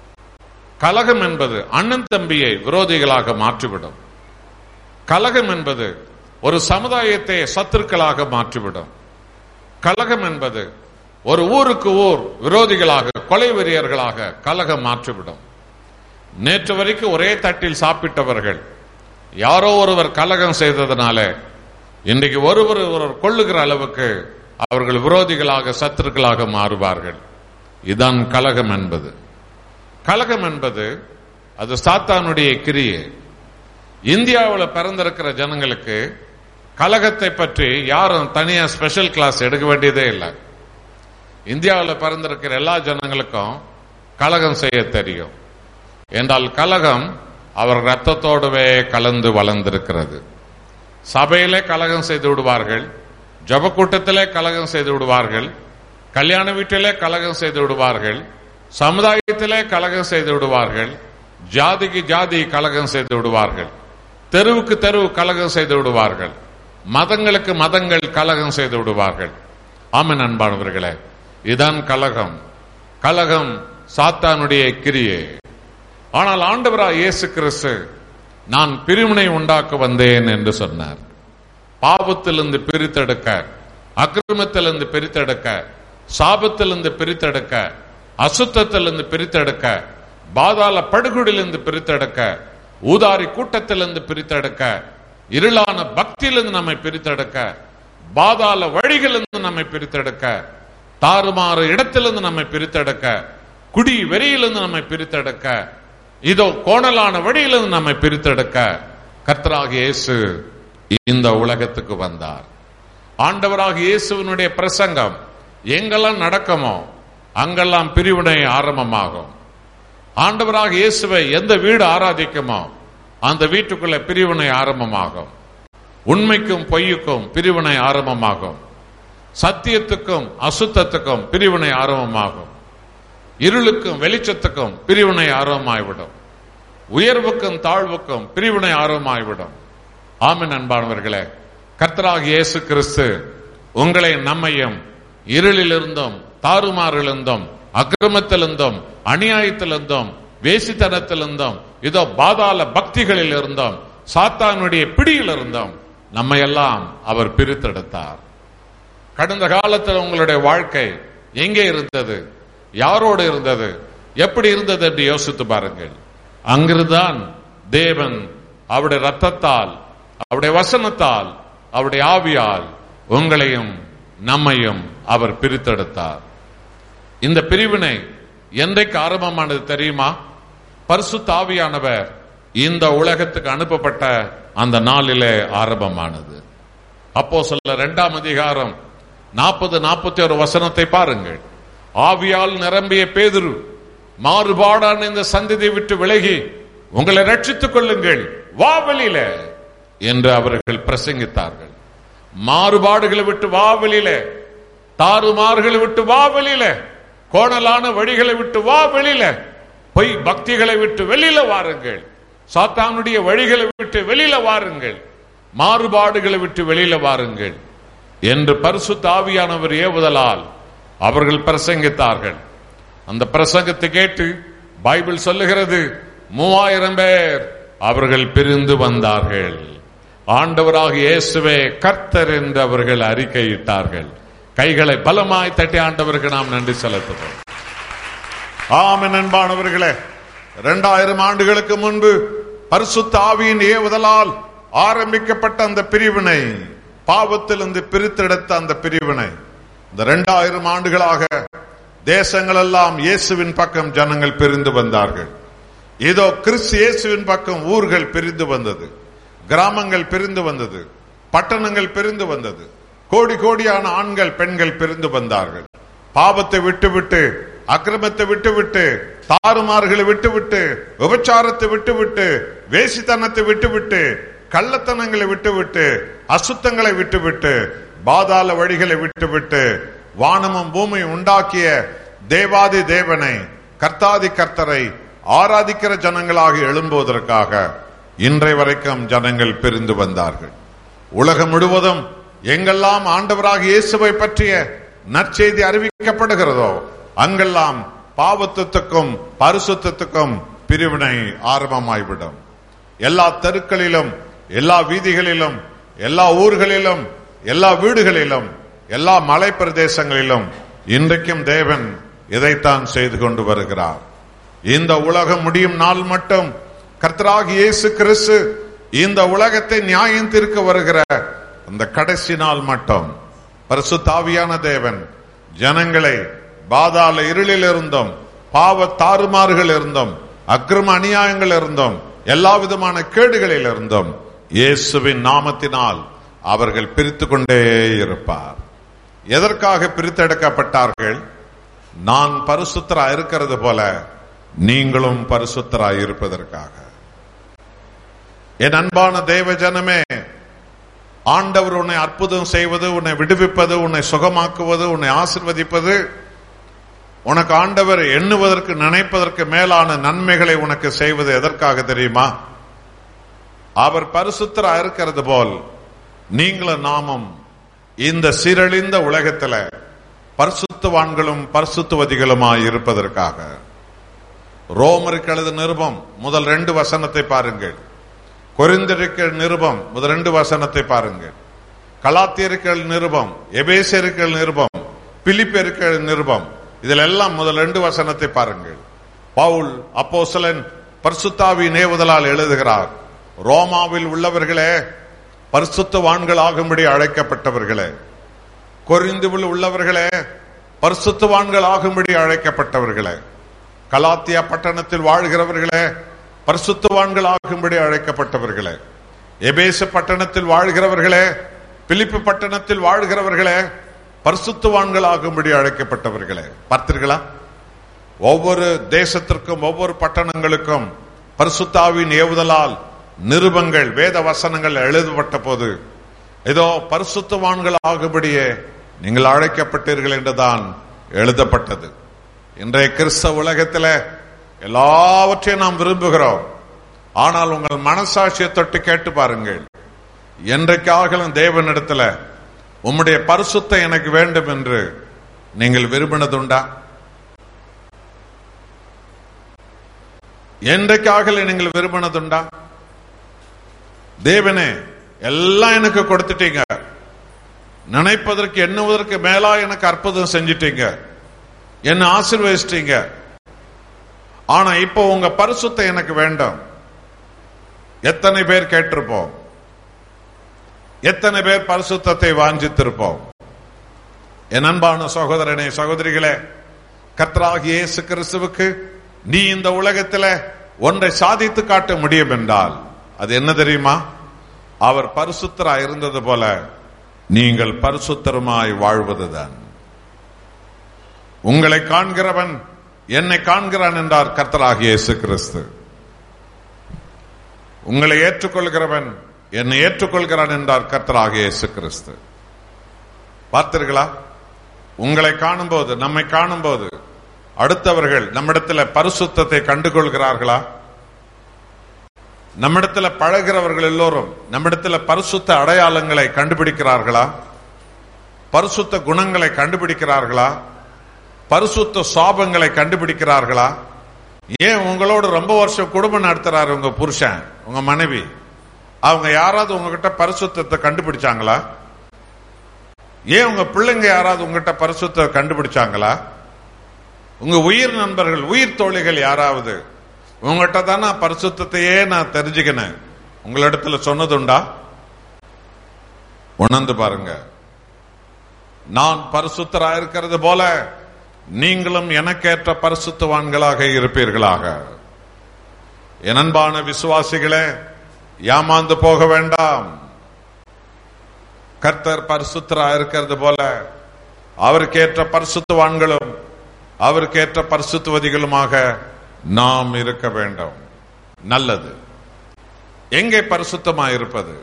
கலகம் என்பது அண்ணன் தம்பியை விரோதிகளாக மாற்றிவிடும் கலகம் என்பது ஒரு சமுதாயத்தை சத்துருக்களாக மாற்றிவிடும் கலகம் என்பது ஒரு ஊருக்கு ஊர் விரோதிகளாக கொலை வெறியர்களாக கலகம் மாற்றிவிடும் நேற்று வரைக்கும் ஒரே தட்டில் சாப்பிட்டவர்கள் யாரோ ஒருவர் கலகம் செய்ததனால இன்றைக்கு ஒருவர் ஒருவர் கொள்ளுகிற அளவுக்கு அவர்கள் விரோதிகளாக சத்துருக்களாக மாறுவார்கள் இதுதான் கலகம் என்பது கலகம் என்பது அது சாத்தானுடைய கிரியை இந்தியாவில் பிறந்திருக்கிற ஜனங்களுக்கு கலகத்தை பற்றி யாரும் தனியா ஸ்பெஷல் கிளாஸ் எடுக்க வேண்டியதே இல்லை இந்தியாவில் பிறந்திருக்கிற எல்லா ஜனங்களுக்கும் கலகம் செய்ய தெரியும் என்றால் கலகம் அவர் ரத்தத்தோடவே கலந்து வளர்ந்திருக்கிறது சபையிலே கலகம் செய்து விடுவார்கள் ஜபக்கூட்டத்திலே கலகம் செய்து விடுவார்கள் கல்யாண வீட்டிலே கலகம் செய்து விடுவார்கள் சமுதாயத்திலே கலகம் செய்து விடுவார்கள் ஜாதிக்கு ஜாதி கலகம் செய்து விடுவார்கள் தெருவுக்கு தெருவு கலகம் செய்து விடுவார்கள் மதங்களுக்கு மதங்கள் கலகம் செய்து விடுவார்கள் ஆமன் அன்பானவர்களே இதான் கலகம் கலகம் சாத்தானுடைய கிரியே ஆனால் ஆண்டவரா இயேசு கிறிஸ்து நான் பிரிவினை உண்டாக்க வந்தேன் என்று சொன்னார் பாவத்திலிருந்து பிரித்தெடுக்க அக்கிரமத்திலிருந்து பிரித்தெடுக்க சாபத்திலிருந்து பிரித்தெடுக்க அசுத்தத்திலிருந்து பிரித்தெடுக்க பாதாள படுகொடியிலிருந்து பிரித்தெடுக்க ஊதாரி கூட்டத்திலிருந்து பிரித்தெடுக்க இருளான பக்தியிலிருந்து நம்மை பிரித்தெடுக்க பாதாள வழிகளிலிருந்து நம்மை பிரித்தெடுக்க தாறுமாறு இடத்திலிருந்து நம்மை பிரித்தெடுக்க குடி வெறியிலிருந்து நம்மை பிரித்தெடுக்க இதோ கோணலான வழியிலிருந்து நம்மை பிரித்தெடுக்க கர்த்தராக இயேசு இந்த உலகத்துக்கு வந்தார் ஆண்டவராக இயேசுவினுடைய பிரசங்கம் எங்கெல்லாம் நடக்குமோ அங்கெல்லாம் பிரிவினை ஆரம்பமாகும் ஆண்டவராக இயேசுவை எந்த வீடு ஆராதிக்குமோ அந்த வீட்டுக்குள்ள பிரிவினை ஆரம்பமாகும் உண்மைக்கும் பொய்யுக்கும் பிரிவினை ஆரம்பமாகும் சத்தியத்துக்கும் அசுத்தத்துக்கும் பிரிவினை ஆரம்பமாகும் இருளுக்கும் வெளிச்சத்துக்கும் பிரிவினை ஆர்வமாய்விடும் உயர்வுக்கும் தாழ்வுக்கும் பிரிவினை ஆர்வமாய்விடும் ஆமின் அன்பானவர்களே கர்த்தராக இயேசு கிறிஸ்து உங்களை நம்மையும் இருளிலிருந்தும் தாறுமாறிலிருந்தும் அக்கிரமத்திலிருந்தும் அநியாயத்திலிருந்தும் வேசித்தனத்திலிருந்தும் இதோ பாதாள பக்திகளில் இருந்தோம் சாத்தானுடைய பிடியில் இருந்தோம் நம்மை எல்லாம் அவர் பிரித்தெடுத்தார் கடந்த காலத்தில் உங்களுடைய வாழ்க்கை எங்கே இருந்தது யாரோடு இருந்தது எப்படி இருந்தது என்று யோசித்து பாருங்கள் அங்கிருந்தான் தேவன் அவருடைய ரத்தத்தால் அவருடைய வசனத்தால் அவருடைய ஆவியால் உங்களையும் நம்மையும் அவர் பிரித்தெடுத்தார் இந்த பிரிவினை என்றைக்கு ஆரம்பமானது தெரியுமா பரிசுத்த ஆவியானவர் இந்த உலகத்துக்கு அனுப்பப்பட்ட அந்த நாளிலே ஆரம்பமானது அப்போ சொல்ல இரண்டாம் அதிகாரம் நாற்பது நாற்பத்தி ஒரு வசனத்தை பாருங்கள் ஆவியால் நிரம்பிய பேதுரு மாறுபாடான இந்த சந்ததியை விட்டு விலகி உங்களை ரட்சித்துக் கொள்ளுங்கள் வா வெளியில என்று அவர்கள் பிரசங்கித்தார்கள் மாறுபாடுகளை விட்டு வா வெளியில தாறுமாறுகளை விட்டு வா வெளியில கோணலான வழிகளை விட்டு வா வெளியில பொய் பக்திகளை விட்டு வெளியில வாருங்கள் சாத்தானுடைய வழிகளை விட்டு வெளியில வாருங்கள் மாறுபாடுகளை விட்டு வெளியில வாருங்கள் என்று பரிசுத்த ஆவியானவர் ஏவுதலால் அவர்கள் பிரசங்கித்தார்கள் அந்த பிரசங்கத்தை கேட்டு பைபிள் சொல்லுகிறது மூவாயிரம் பேர் அவர்கள் பிரிந்து வந்தார்கள் ஆண்டவராக இயேசுவே கர்த்தர் என்று அவர்கள் அறிக்கையிட்டார்கள் கைகளை பலமாய் தட்டி ஆண்டவருக்கு நாம் நன்றி செலுத்துவோம் ஆமென் அன்பானவர்களே இரண்டாயிரம் ஆண்டுகளுக்கு முன்பு பரிசுத்த ஆவியின் ஏவுதலால் ஆரம்பிக்கப்பட்ட அந்த பிரிவினை பாவத்திலிருந்து பிரித்தெடுத்த அந்த பிரிவினை இந்த இரண்டாயிரம் ஆண்டுகளாக தேசங்கள் எல்லாம் இயேசுவின் பக்கம் ஜனங்கள் பிரிந்து வந்தார்கள் இதோ கிறிஸ்து இயேசுவின் பக்கம் ஊர்கள் பிரிந்து வந்தது கிராமங்கள் பிரிந்து வந்தது பட்டணங்கள் பிரிந்து வந்தது கோடி கோடியான ஆண்கள் பெண்கள் பிரிந்து வந்தார்கள் பாவத்தை விட்டுவிட்டு அக்கிரமத்தை விட்டுவிட்டு தாறுமாறுகளை விட்டுவிட்டு விபச்சாரத்தை விட்டுவிட்டு வேசித்தனத்தை விட்டுவிட்டு கள்ளத்தனங்களை விட்டுவிட்டு அசுத்தங்களை விட்டுவிட்டு பாதாள வழிகளை விட்டுவிட்டு வானமும் பூமியும் உண்டாக்கிய தேவாதி தேவனை கர்த்தாதி கர்த்தரை ஆராதிக்கிற ஜனங்களாக எழும்புவதற்காக இன்றை வரைக்கும் ஜனங்கள் பிரிந்து வந்தார்கள் உலகம் முழுவதும் எங்கெல்லாம் ஆண்டவராக இயேசுவை பற்றிய நற்செய்தி அறிவிக்கப்படுகிறதோ அங்கெல்லாம் பாவத்துக்கும் பரிசுத்தத்துக்கும் பிரிவினை ஆரம்பமாய்விடும் எல்லா தெருக்களிலும் எல்லா வீதிகளிலும் எல்லா ஊர்களிலும் எல்லா வீடுகளிலும் எல்லா மலை பிரதேசங்களிலும் இன்றைக்கும் தேவன் இதைத்தான் செய்து கொண்டு வருகிறார் இந்த உலகம் முடியும் நாள் மட்டும் கர்த்தராகி இயேசு கிறிஸ்து இந்த உலகத்தை நியாயம் தீர்க்க வருகிற அந்த கடைசி நாள் மட்டும் பரிசுத்தாவியான தேவன் ஜனங்களை பாதாள இருளில் இருந்தும் பாவ தாறுமாறுகள் இருந்தும் அக்கிரம அநியாயங்கள் இருந்தும் எல்லா விதமான கேடுகளில் இருந்தும் இயேசுவின் நாமத்தினால் அவர்கள் பிரித்து கொண்டே இருப்பார் எதற்காக பிரித்தெடுக்கப்பட்டார்கள் நான் பரிசுத்தரா இருக்கிறது போல நீங்களும் பரிசுத்தரா இருப்பதற்காக என் அன்பான தேவ ஜனமே ஆண்டவர் உன்னை அற்புதம் செய்வது உன்னை விடுவிப்பது உன்னை சுகமாக்குவது உன்னை ஆசிர்வதிப்பது உனக்கு ஆண்டவர் எண்ணுவதற்கு நினைப்பதற்கு மேலான நன்மைகளை உனக்கு செய்வது எதற்காக தெரியுமா அவர் பரிசுத்தரா இருக்கிறது போல் நீங்களும் நாமும் இந்த சீரழிந்த உலகத்துல பரிசுத்தவான்களும் பரிசுத்துவதிகளுமாய் இருப்பதற்காக ரோமருக்கு எழுத நிருபம் முதல் ரெண்டு வசனத்தை பாருங்கள் கொரிந்திருக்க நிருபம் முதல் ரெண்டு வசனத்தை பாருங்கள் கலாத்தியர்கள் நிருபம் எபேசியர்கள் நிருபம் பிலிப்பியர்கள் நிருபம் இதில் எல்லாம் முதல் ரெண்டு வசனத்தை பாருங்கள் பவுல் அப்போஸ்தலன் பரிசுத்தாவின் ஏவுதலால் எழுதுகிறார் ரோமாவில் உள்ளவர்களே பரிசுத்தவான்கள் ஆகும்படி அழைக்கப்பட்டவர்களே கொரிந்துவில் உள்ளவர்களே பரிசுத்தவான்கள் ஆகும்படி அழைக்கப்பட்டவர்களே கலாத்தியா பட்டணத்தில் வாழ்கிறவர்களே பரிசுத்தவான்கள் ஆகும்படி அழைக்கப்பட்டவர்களே எபேச பட்டணத்தில் வாழ்கிறவர்களே பிலிப்பு பட்டணத்தில் வாழ்கிறவர்களே பரிசுத்தவான்கள் ஆகும்படி அழைக்கப்பட்டவர்களே பார்த்தீர்களா ஒவ்வொரு தேசத்திற்கும் ஒவ்வொரு பட்டணங்களுக்கும் பரிசுத்தாவின் ஏவுதலால் நிருபங்கள் வேத வசனங்கள் எழுதப்பட்ட போது ஏதோ பரிசுத்தவான்கள் ஆகும்படியே நீங்கள் அழைக்கப்பட்டீர்கள் என்றுதான் எழுதப்பட்டது இன்றைய கிறிஸ்தவ உலகத்துல எல்லாவற்றையும் நாம் விரும்புகிறோம் ஆனால் உங்கள் மனசாட்சியை தொட்டு கேட்டு பாருங்கள் என்றைக்காகலும் தேவனிடத்துல உம்முடைய பரிசுத்த எனக்கு வேண்டும் என்று நீங்கள் விரும்பினதுண்டா என்றைக்காக நீங்கள் விரும்பினதுண்டா தேவனே எல்லாம் எனக்கு கொடுத்துட்டீங்க நினைப்பதற்கு எண்ணுவதற்கு மேலா எனக்கு அற்புதம் செஞ்சிட்டீங்க என்ன ஆசீர்வதிச்சிட்டீங்க ஆனா இப்போ உங்க பரிசுத்த எனக்கு வேண்டாம் எத்தனை பேர் கேட்டிருப்போம் எத்தனை பேர் பரிசுத்தத்தை வாஞ்சித்திருப்போம் என் அன்பான சகோதரனே சகோதரிகளே கர்த்தராகிய இயேசு கிறிஸ்துவுக்கு நீ இந்த உலகத்துல ஒன்றை சாதித்து காட்ட முடியும் என்றால் அது என்ன தெரியுமா அவர் பரிசுத்தரா இருந்தது போல நீங்கள் பரிசுத்தருமாய் வாழ்வதுதான் உங்களை காண்கிறவன் என்னை காண்கிறான் என்றார் கர்த்தராகிய இயேசு கிறிஸ்து உங்களை ஏற்றுக்கொள்கிறவன் என்னை ஏற்றுக்கொள்கிறான் என்றார் கர்த்தராகிய இயேசு கிறிஸ்து பார்த்தீர்களா உங்களை காணும்போது நம்மை காணும்போது அடுத்தவர்கள் நம்மிடத்தில் பரிசுத்தத்தை கண்டுகொள்கிறார்களா நம்மிடத்துல பழகிறவர்கள் எல்லோரும் நம்மிடத்துல பரிசுத்த அடையாளங்களை கண்டுபிடிக்கிறார்களா பரிசுத்த குணங்களை கண்டுபிடிக்கிறார்களா பரிசுத்த சாபங்களை கண்டுபிடிக்கிறார்களா ஏன் உங்களோட ரொம்ப வருஷம் குடும்பம் நடத்துறாரு உங்க புருஷன் உங்க மனைவி அவங்க யாராவது உங்ககிட்ட பரிசுத்தத்தை கண்டுபிடிச்சாங்களா ஏன் உங்க பிள்ளைங்க யாராவது உங்ககிட்ட பரிசுத்த கண்டுபிடிச்சாங்களா உங்க உயிர் நண்பர்கள் உயிர் தோழிகள் யாராவது உங்ககிட்ட தான் நான் பரிசுத்தத்தையே நான் தெரிஞ்சுக்கினேன் உங்களிடத்துல சொன்னதுண்டா உணர்ந்து பாருங்க நான் பரிசுத்தரா இருக்கிறது போல நீங்களும் எனக்கேற்ற பரிசுத்தவான்களாக இருப்பீர்களாக என் அன்பான விசுவாசிகளே ஏமாந்து போக வேண்டாம் கர்த்தர் பரிசுத்தரா இருக்கிறது போல அவருக்கேற்ற பரிசுத்தவான்களும் அவருக்கேற்ற பரிசுத்தவதிகளுமாக நாம் இருக்க வேண்டும் நல்லது எங்கே பரிசுத்தமா இருப்பது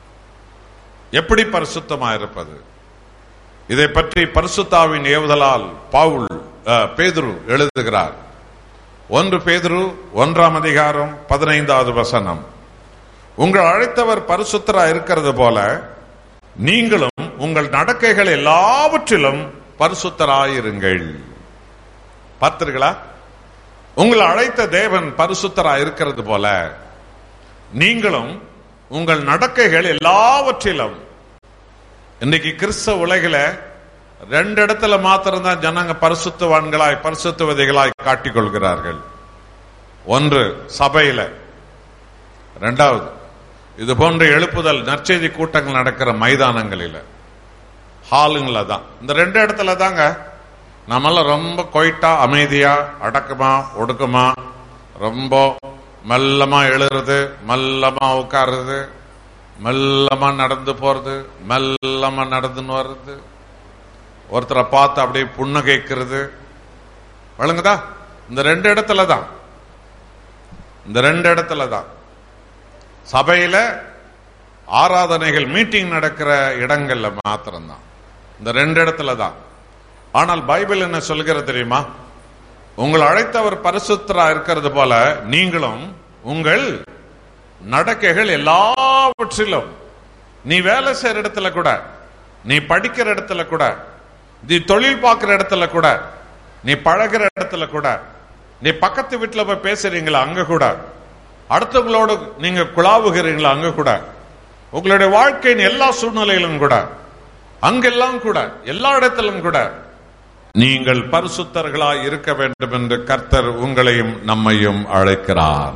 எப்படி பரிசுத்தமா இருப்பது இதை பற்றி பரிசுத்தாவின் ஏவுதலால் பவுல் அஹ், பேதுரு எழுதுகிறார் ஒன்று பேதுரு ஒன்றாம் அதிகாரம் பதினைந்தாவது வசனம் உங்கள் அழைத்தவர் பரிசுத்தரா இருக்கிறது போல நீங்களும் உங்கள் நடக்கைகள் எல்லாவற்றிலும் பரிசுத்தராயிருங்கள் பார்த்தீர்களா உங்களை அழைத்த தேவன் பரிசுத்தரா இருக்கிறது போல நீங்களும் உங்கள் நடக்கைகள் எல்லாவற்றிலும் இன்னைக்கு கிறிஸ்தவ உலகில ரெண்டு இடத்துல மாத்திரம்தான் ஜனங்க பரிசுத்தவான்களாய் பரிசுத்தவதிகளாய் காட்டிக் கொள்கிறார்கள் ஒன்று சபையில ரெண்டாவது இது போன்ற எழுப்புதல் நற்செய்தி கூட்டங்கள் நடக்கிற மைதானங்களில் ஹாலுங்கள தான் இந்த ரெண்டு இடத்துல தாங்க நம்மெல்லாம் ரொம்ப கொயிட்டா அமைதியா அடக்கமா ஒடுக்கமா ரொம்ப மெல்லமா எழுறது மெல்லமா உட்காருறது மெல்லமா நடந்து போறது மெல்லமா நடந்துன்னு வர்றது ஒருத்தரை பார்த்து அப்படியே புன்னகைக்கிறது வழங்குதா இந்த ரெண்டு இடத்துல தான் இந்த ரெண்டு இடத்துல தான் சபையில ஆராதனைகள் மீட்டிங் நடக்கிற இடங்கள்ல மாத்திரம்தான் இந்த ரெண்டு இடத்துல தான் ஆனால் பைபிள் என்ன சொல்கிறது தெரியுமா உங்கள் அழைத்தவர் பரிசுத்தரா இருக்கிறது போல நீங்களும் உங்கள் நடக்கைகள் எல்லாவற்றிலும் நீ வேலை செய்யற இடத்துல கூட நீ படிக்கிற இடத்துல கூட நீ தொழில் பார்க்கிற இடத்துல கூட நீ பழகுற இடத்துல கூட நீ பக்கத்து வீட்டுல போய் பேசுறீங்களா அங்க கூட அடுத்தவங்களோடு நீங்க குழாவுகிறீங்களா அங்க கூட உங்களுடைய வாழ்க்கையின் எல்லா சூழ்நிலையிலும் கூட அங்கெல்லாம் கூட எல்லா இடத்திலும் கூட நீங்கள் பரிசுத்தர்களாய் இருக்க வேண்டும் என்று கர்த்தர் உங்களையும் நம்மையும் அழைக்கிறார்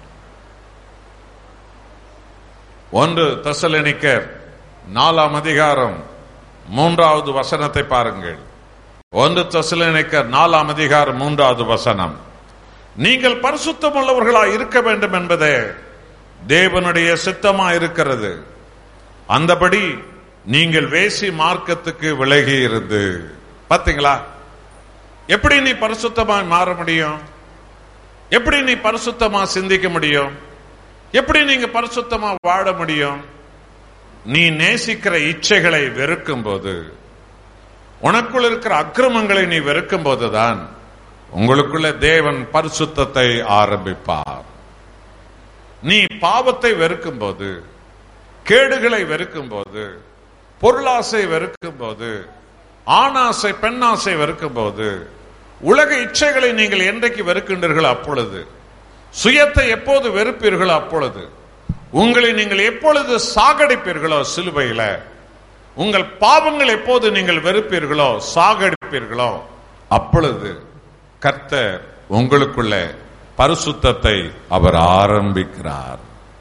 ஒன்று தசலனிக்கர் நாலாம் அதிகாரம் மூன்றாவது வசனத்தை பாருங்கள் ஒன்று தசலனிக்கர் நாலாம் அதிகாரம் மூன்றாவது வசனம் நீங்கள் பரிசுத்தம் உள்ளவர்களாய் இருக்க வேண்டும் என்பதே தேவனுடைய சித்தமா இருக்கிறது அந்தபடி நீங்கள் வேசி மார்க்கத்துக்கு விலகி இருந்து பாத்தீங்களா எப்படி நீ பரிசுத்தமாய் மாற முடியும் எப்படி நீ பரிசுத்தமா சிந்திக்க முடியும் எப்படி நீங்க பரிசுத்தமா வாழ முடியும் நீ நேசிக்கிற இச்சைகளை வெறுக்கும் போது உனக்குள் இருக்கிற அக்கிரமங்களை நீ வெறுக்கும் போதுதான் உங்களுக்குள்ள தேவன் பரிசுத்தத்தை ஆரம்பிப்பார் நீ பாவத்தை வெறுக்கும் போது கேடுகளை வெறுக்கும் போது பொருளாசை வெறுக்கும் போது ஆணாசை பெண்ணாசை வெறுக்கும் போது உலக இச்சைகளை நீங்கள் என்றைக்கு வெறுக்கின்றீர்கள் அப்பொழுது சுயத்தை எப்போது வெறுப்பீர்களோ அப்பொழுது உங்களை நீங்கள் எப்பொழுது சாகடிப்பீர்களோ சிலுவையில உங்கள் பாவங்கள் எப்போது நீங்கள் வெறுப்பீர்களோ சாகடிப்பீர்களோ அப்பொழுது கர்த்தர் உங்களுக்குள்ள பரிசுத்தத்தை அவர் ஆரம்பிக்கிறார்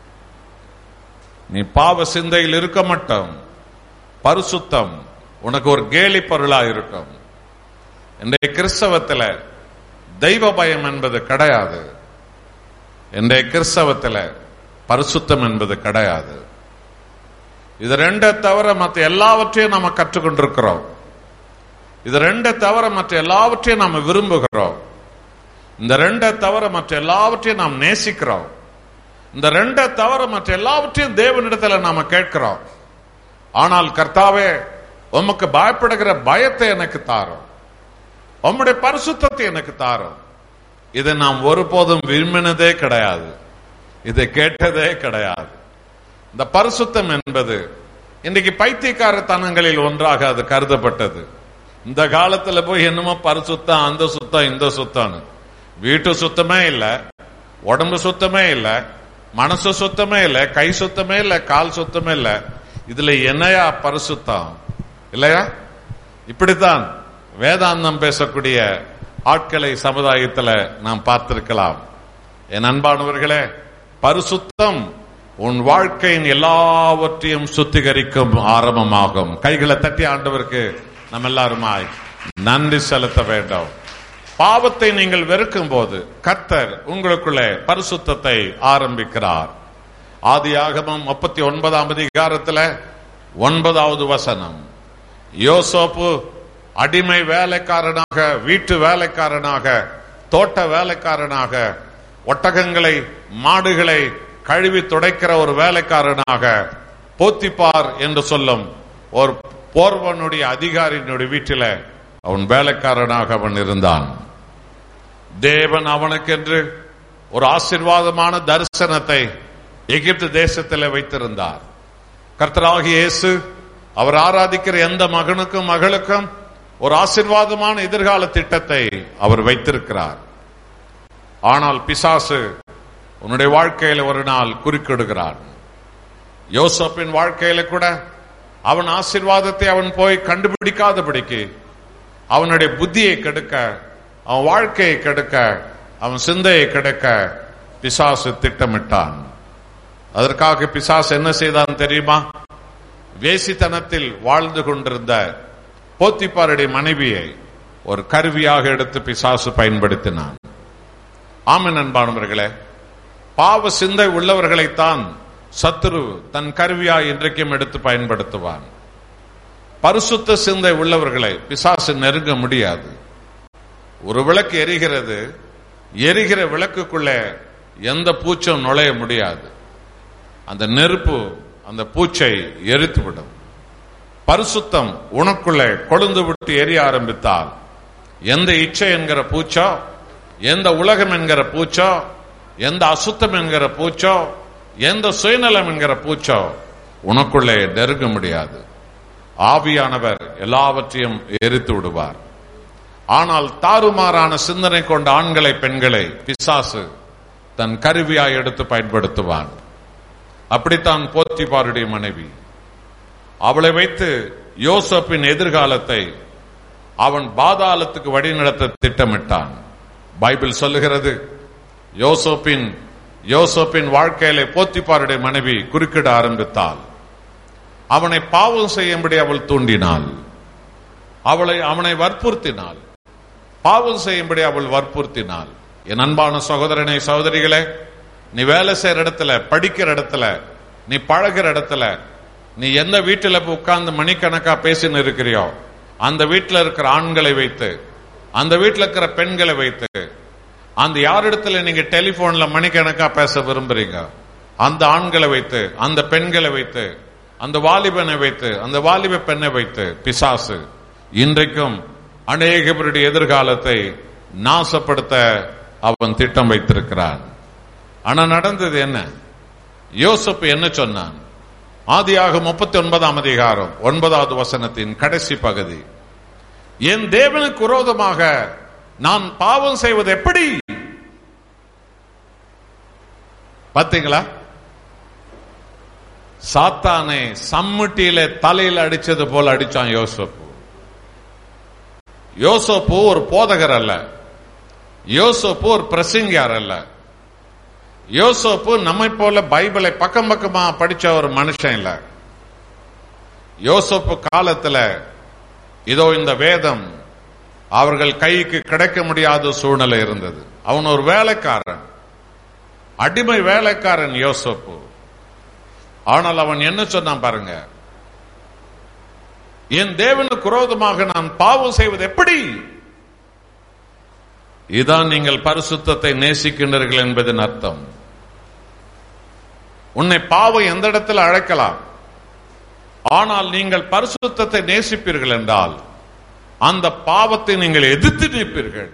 நீ பாவ சிந்தையில் இருக்க மாட்டோம் பரிசுத்தம் உனக்கு ஒரு கேலி பொருளா இருக்கும் இன்றைய கிறிஸ்தவத்துல தெய்வ பயம் என்பது கிடையாது இன்றைய கிறிஸ்தவத்துல பரிசுத்தம் என்பது கிடையாது இது ரெண்டை தவிர மற்ற எல்லாவற்றையும் நாம கற்றுக்கொண்டிருக்கிறோம் இது ரெண்டை தவிர மற்ற எல்லாவற்றையும் நாம விரும்புகிறோம் இந்த ரெண்டை தவிர மற்ற எல்லாவற்றையும் நாம் நேசிக்கிறோம் இந்த ரெண்டை தவிர மற்ற எல்லாவற்றையும் தேவனிடத்துல நாம கேட்கிறோம் ஆனால் கர்த்தாவே உமக்கு பயப்படுகிற பயத்தை எனக்கு தாரும் உம்முடைய பரிசுத்தத்தை எனக்கு தாரும் இதை நாம் ஒருபோதும் விரும்பினதே கிடையாது இதை கேட்டதே கிடையாது இந்த பரிசுத்தம் என்பது இன்றைக்கு பைத்தியக்காரத்தனங்களில் ஒன்றாக அது கருதப்பட்டது இந்த காலத்துல போய் என்னமோ பரிசுத்தம் அந்த சுத்தம் இந்த சுத்தம்னு வீட்டு சுத்தமே இல்ல உடம்பு சுத்தமே இல்ல மனசு சுத்தமே இல்ல கை சுத்தமே இல்ல கால் சுத்தமே இல்ல இதுல என்னையா பரிசுத்தம் இல்லையா இப்படித்தான் வேதாந்தம் பேசக்கூடிய ஆட்களை சமுதாயத்துல நாம் பார்த்திருக்கலாம் என் அன்பானவர்களே பரிசுத்தம் உன் வாழ்க்கையின் எல்லாவற்றையும் சுத்திகரிக்கும் ஆரம்பமாகும் கைகளை தட்டி ஆண்டவருக்கு நம்ம எல்லாருமாய் நன்றி செலுத்த வேண்டும் பாவத்தை நீங்கள் வெறுக்கும் போது கர்த்தர் உங்களுக்குள்ளே பரிசுத்தத்தை ஆரம்பிக்கிறார் ஆதியாகமம் முப்பத்தி ஒன்பதாம் அதிகாரத்துல ஒன்பதாவது வசனம் யோசோப்பு அடிமை வேலைக்காரனாக வீட்டு வேலைக்காரனாக தோட்ட வேலைக்காரனாக ஒட்டகங்களை மாடுகளை கழுவி துடைக்கிற ஒரு வேலைக்காரனாக போத்திப்பார் என்று சொல்லும் ஒரு போர்வனுடைய அதிகாரியினுடைய வீட்டில அவன் வேலைக்காரனாக அவன் இருந்தான் தேவன் அவனுக்கென்று ஒரு ஆசீர்வாதமான தரிசனத்தை எகிப்து தேசத்தில் வைத்திருந்தார் கர்த்தராகிய இயேசு அவர் ஆராதிக்கிற எந்த மகனுக்கும் மகளுக்கும் ஒரு ஆசீர்வாதமான எதிர்கால திட்டத்தை அவர் வைத்திருக்கிறார் ஆனால் பிசாசு உன்னுடைய வாழ்க்கையில ஒரு நாள் குறுக்கிடுகிறான் யோசப்பின் வாழ்க்கையில கூட அவன் ஆசீர்வாதத்தை அவன் போய் கண்டுபிடிக்காதபடிக்கு அவனுடைய புத்தியை கெடுக்க அவன் வாழ்க்கையை கெடுக்க அவன் சிந்தையை கெடுக்க பிசாசு திட்டமிட்டான் அதற்காக பிசாசு என்ன செய்தான் தெரியுமா வேசித்தனத்தில் வாழ்ந்து கொண்டிருந்த போத்திப்பாருடைய மனைவியை ஒரு கருவியாக எடுத்து பிசாசு பயன்படுத்தினான் ஆமன் அன்பானவர்களே பாவ சிந்தை உள்ளவர்களைத்தான் சத்துரு தன் கருவியாய் இன்றைக்கும் எடுத்து பயன்படுத்துவான் பரிசுத்த சிந்தை உள்ளவர்களை பிசாசு நெருங்க முடியாது ஒரு விளக்கு எரிகிறது எரிகிற விளக்குக்குள்ளே எந்த பூச்சும் நுழைய முடியாது அந்த நெருப்பு அந்த பூச்சை எரித்துவிடும் பரிசுத்தம் உனக்குள்ளே கொழுந்து விட்டு எரிய ஆரம்பித்தால் எந்த இச்சை என்கிற பூச்சோ எந்த உலகம் என்கிற பூச்சோ எந்த அசுத்தம் என்கிற பூச்சோ எந்த சுயநலம் என்கிற பூச்சோ உனக்குள்ளே நெருங்க முடியாது ஆவியானவர் எல்லாவற்றையும் எரித்து விடுவார் ஆனால் தாறுமாறான சிந்தனை கொண்ட ஆண்களை பெண்களை பிசாசு தன் கருவியாய் எடுத்து பயன்படுத்துவான் அப்படித்தான் போத்திபாருடைய மனைவி அவளை வைத்து யோசப்பின் எதிர்காலத்தை அவன் பாதாளத்துக்கு வழிநடத்த திட்டமிட்டான் பைபிள் சொல்லுகிறது யோசோப்பின் யோசோப்பின் வாழ்க்கையில போத்திப்பாருடைய மனைவி குறுக்கிட ஆரம்பித்தாள் அவனை பாவம் செய்யும்படி அவள் தூண்டினாள் அவளை அவனை வற்புறுத்தினாள் பாவம் செய்யும்படி அவள் வற்புறுத்தினாள் என் அன்பான சகோதரனை சகோதரிகளே நீ வேலை செய்யற இடத்துல படிக்கிற இடத்துல நீ பழகிற இடத்துல நீ எந்த வீட்டில் போய் உட்கார்ந்து மணிக்கணக்கா பேசின்னு இருக்கிறியோ அந்த வீட்டில் இருக்கிற ஆண்களை வைத்து அந்த வீட்டில் இருக்கிற பெண்களை வைத்து அந்த யாரிடத்துல நீங்க டெலிபோன்ல மணிக்கணக்கா பேச விரும்புறீங்க அந்த ஆண்களை வைத்து அந்த பெண்களை வைத்து அந்த வாலிபனை வைத்து அந்த வாலிப பெண்ணை வைத்து பிசாசு இன்றைக்கும் அநேக பேருடைய எதிர்காலத்தை நாசப்படுத்த அவன் திட்டம் வைத்திருக்கிறான் ஆனா நடந்தது என்ன யோசப்பு என்ன சொன்னான் ஆதியாக முப்பத்தி ஒன்பதாம் அதிகாரம் ஒன்பதாவது வசனத்தின் கடைசி பகுதி என் தேவனுக்கு விரோதமாக நான் பாவம் செய்வது எப்படி பாத்தீங்களா சாத்தானை சம்முட்டியில தலையில் அடிச்சது போல அடிச்சான் யோசப்பு யோசப்பு ஒரு போதகர் அல்ல யோசப்பு ஒரு பிரசங்கியார் அல்ல யோசப்பு நம்மை போல பைபிளை பக்கம் பக்கமா படிச்ச ஒரு மனுஷன் இல்ல யோசப்பு காலத்துல இதோ இந்த வேதம் அவர்கள் கைக்கு கிடைக்க முடியாத சூழ்நிலை இருந்தது அவன் ஒரு வேலைக்காரன் அடிமை வேலைக்காரன் யோசப்பு ஆனால் அவன் என்ன சொன்னான் பாருங்க என் தேவனுக்கு விரோதமாக நான் பாவம் செய்வது எப்படி இதான் நீங்கள் பரிசுத்தத்தை நேசிக்கின்றீர்கள் என்பதன் அர்த்தம் உன்னை பாவம் எந்த இடத்துல அழைக்கலாம் ஆனால் நீங்கள் பரிசுத்தத்தை நேசிப்பீர்கள் என்றால் அந்த பாவத்தை நீங்கள் எதிர்த்து நிற்பீர்கள்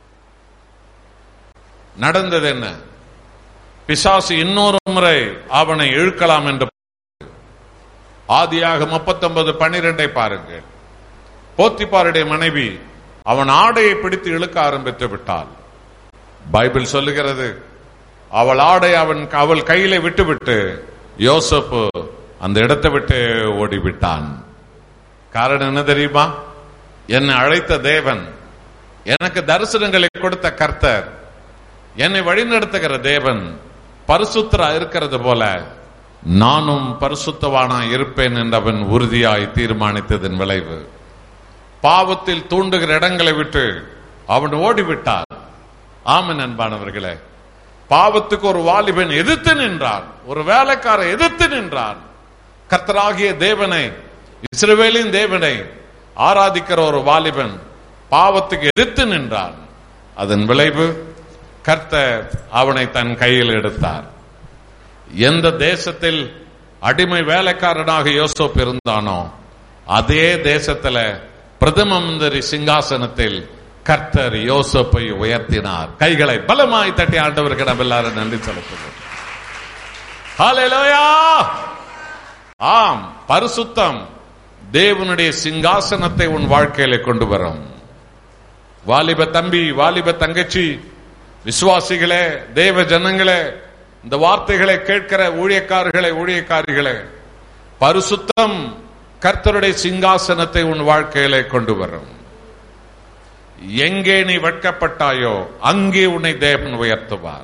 நடந்தது என்ன பிசாசு இன்னொரு முறை அவனை இழுக்கலாம் என்று ஆதியாக முப்பத்தொன்பது பனிரெண்டை பாருங்கள் போத்திப்பாருடைய மனைவி அவன் ஆடையை பிடித்து இழுக்க ஆரம்பித்து விட்டாள் பைபிள் சொல்லுகிறது அவள் ஆடை அவன் அவள் கையில விட்டுவிட்டு யோசப்பு அந்த இடத்தை விட்டு ஓடிவிட்டான் காரணம் என்ன தெரியுமா என்னை அழைத்த தேவன் எனக்கு தரிசனங்களை கொடுத்த கர்த்தர் என்னை வழிநடத்துகிற தேவன் பரிசுத்தரா இருக்கிறது போல நானும் பரிசுத்தவானா இருப்பேன் என்று அவன் உறுதியாய் தீர்மானித்ததன் விளைவு பாவத்தில் தூண்டுகிற இடங்களை விட்டு அவன் ஓடிவிட்டார் ஆமன் அன்பானவர்களே பாவத்துக்கு ஒரு வாலிபன் எதிர்த்து நின்றான் ஒரு வேலைக்காரன் எதிர்த்து நின்றான் கர்த்தராகிய தேவனை இஸ்ரவேலின் தேவனை ஆராதிக்கிற ஒரு வாலிபன் பாவத்துக்கு எதிர்த்து நின்றான் அதன் விளைவு கர்த்தர் அவனை தன் கையில் எடுத்தார் எந்த தேசத்தில் அடிமை வேலைக்காரனாக யோசோப் இருந்தானோ அதே தேசத்துல பிரதம மந்திரி சிங்காசனத்தில் கர்த்தர் யோசப்பை உயர்த்தினார் கைகளை பலமாய் தட்டி ஆண்டவருக்கு நம்ம எல்லாரும் நன்றி செலுத்துகிறோம் ஹalleluya ஆம் பரிசுத்தம் தேவனுடைய சிங்காசனத்தை உன் வாழ்க்கையில கொண்டு வரும் வாலிப தம்பி வாலிப தங்கச்சி விசுவாசிகளே தேவ ஜனங்களே இந்த வார்த்தைகளை கேட்கிற ஊழியக்காரர்களே ஊழியக்காரிகளே பரிசுத்தம் கர்த்தருடைய சிங்காசனத்தை உன் வாழ்க்கையில கொண்டு வரும் எங்கே நீ வெட்கப்பட்டாயோ அங்கே உன்னை தேவன் உயர்த்துவார்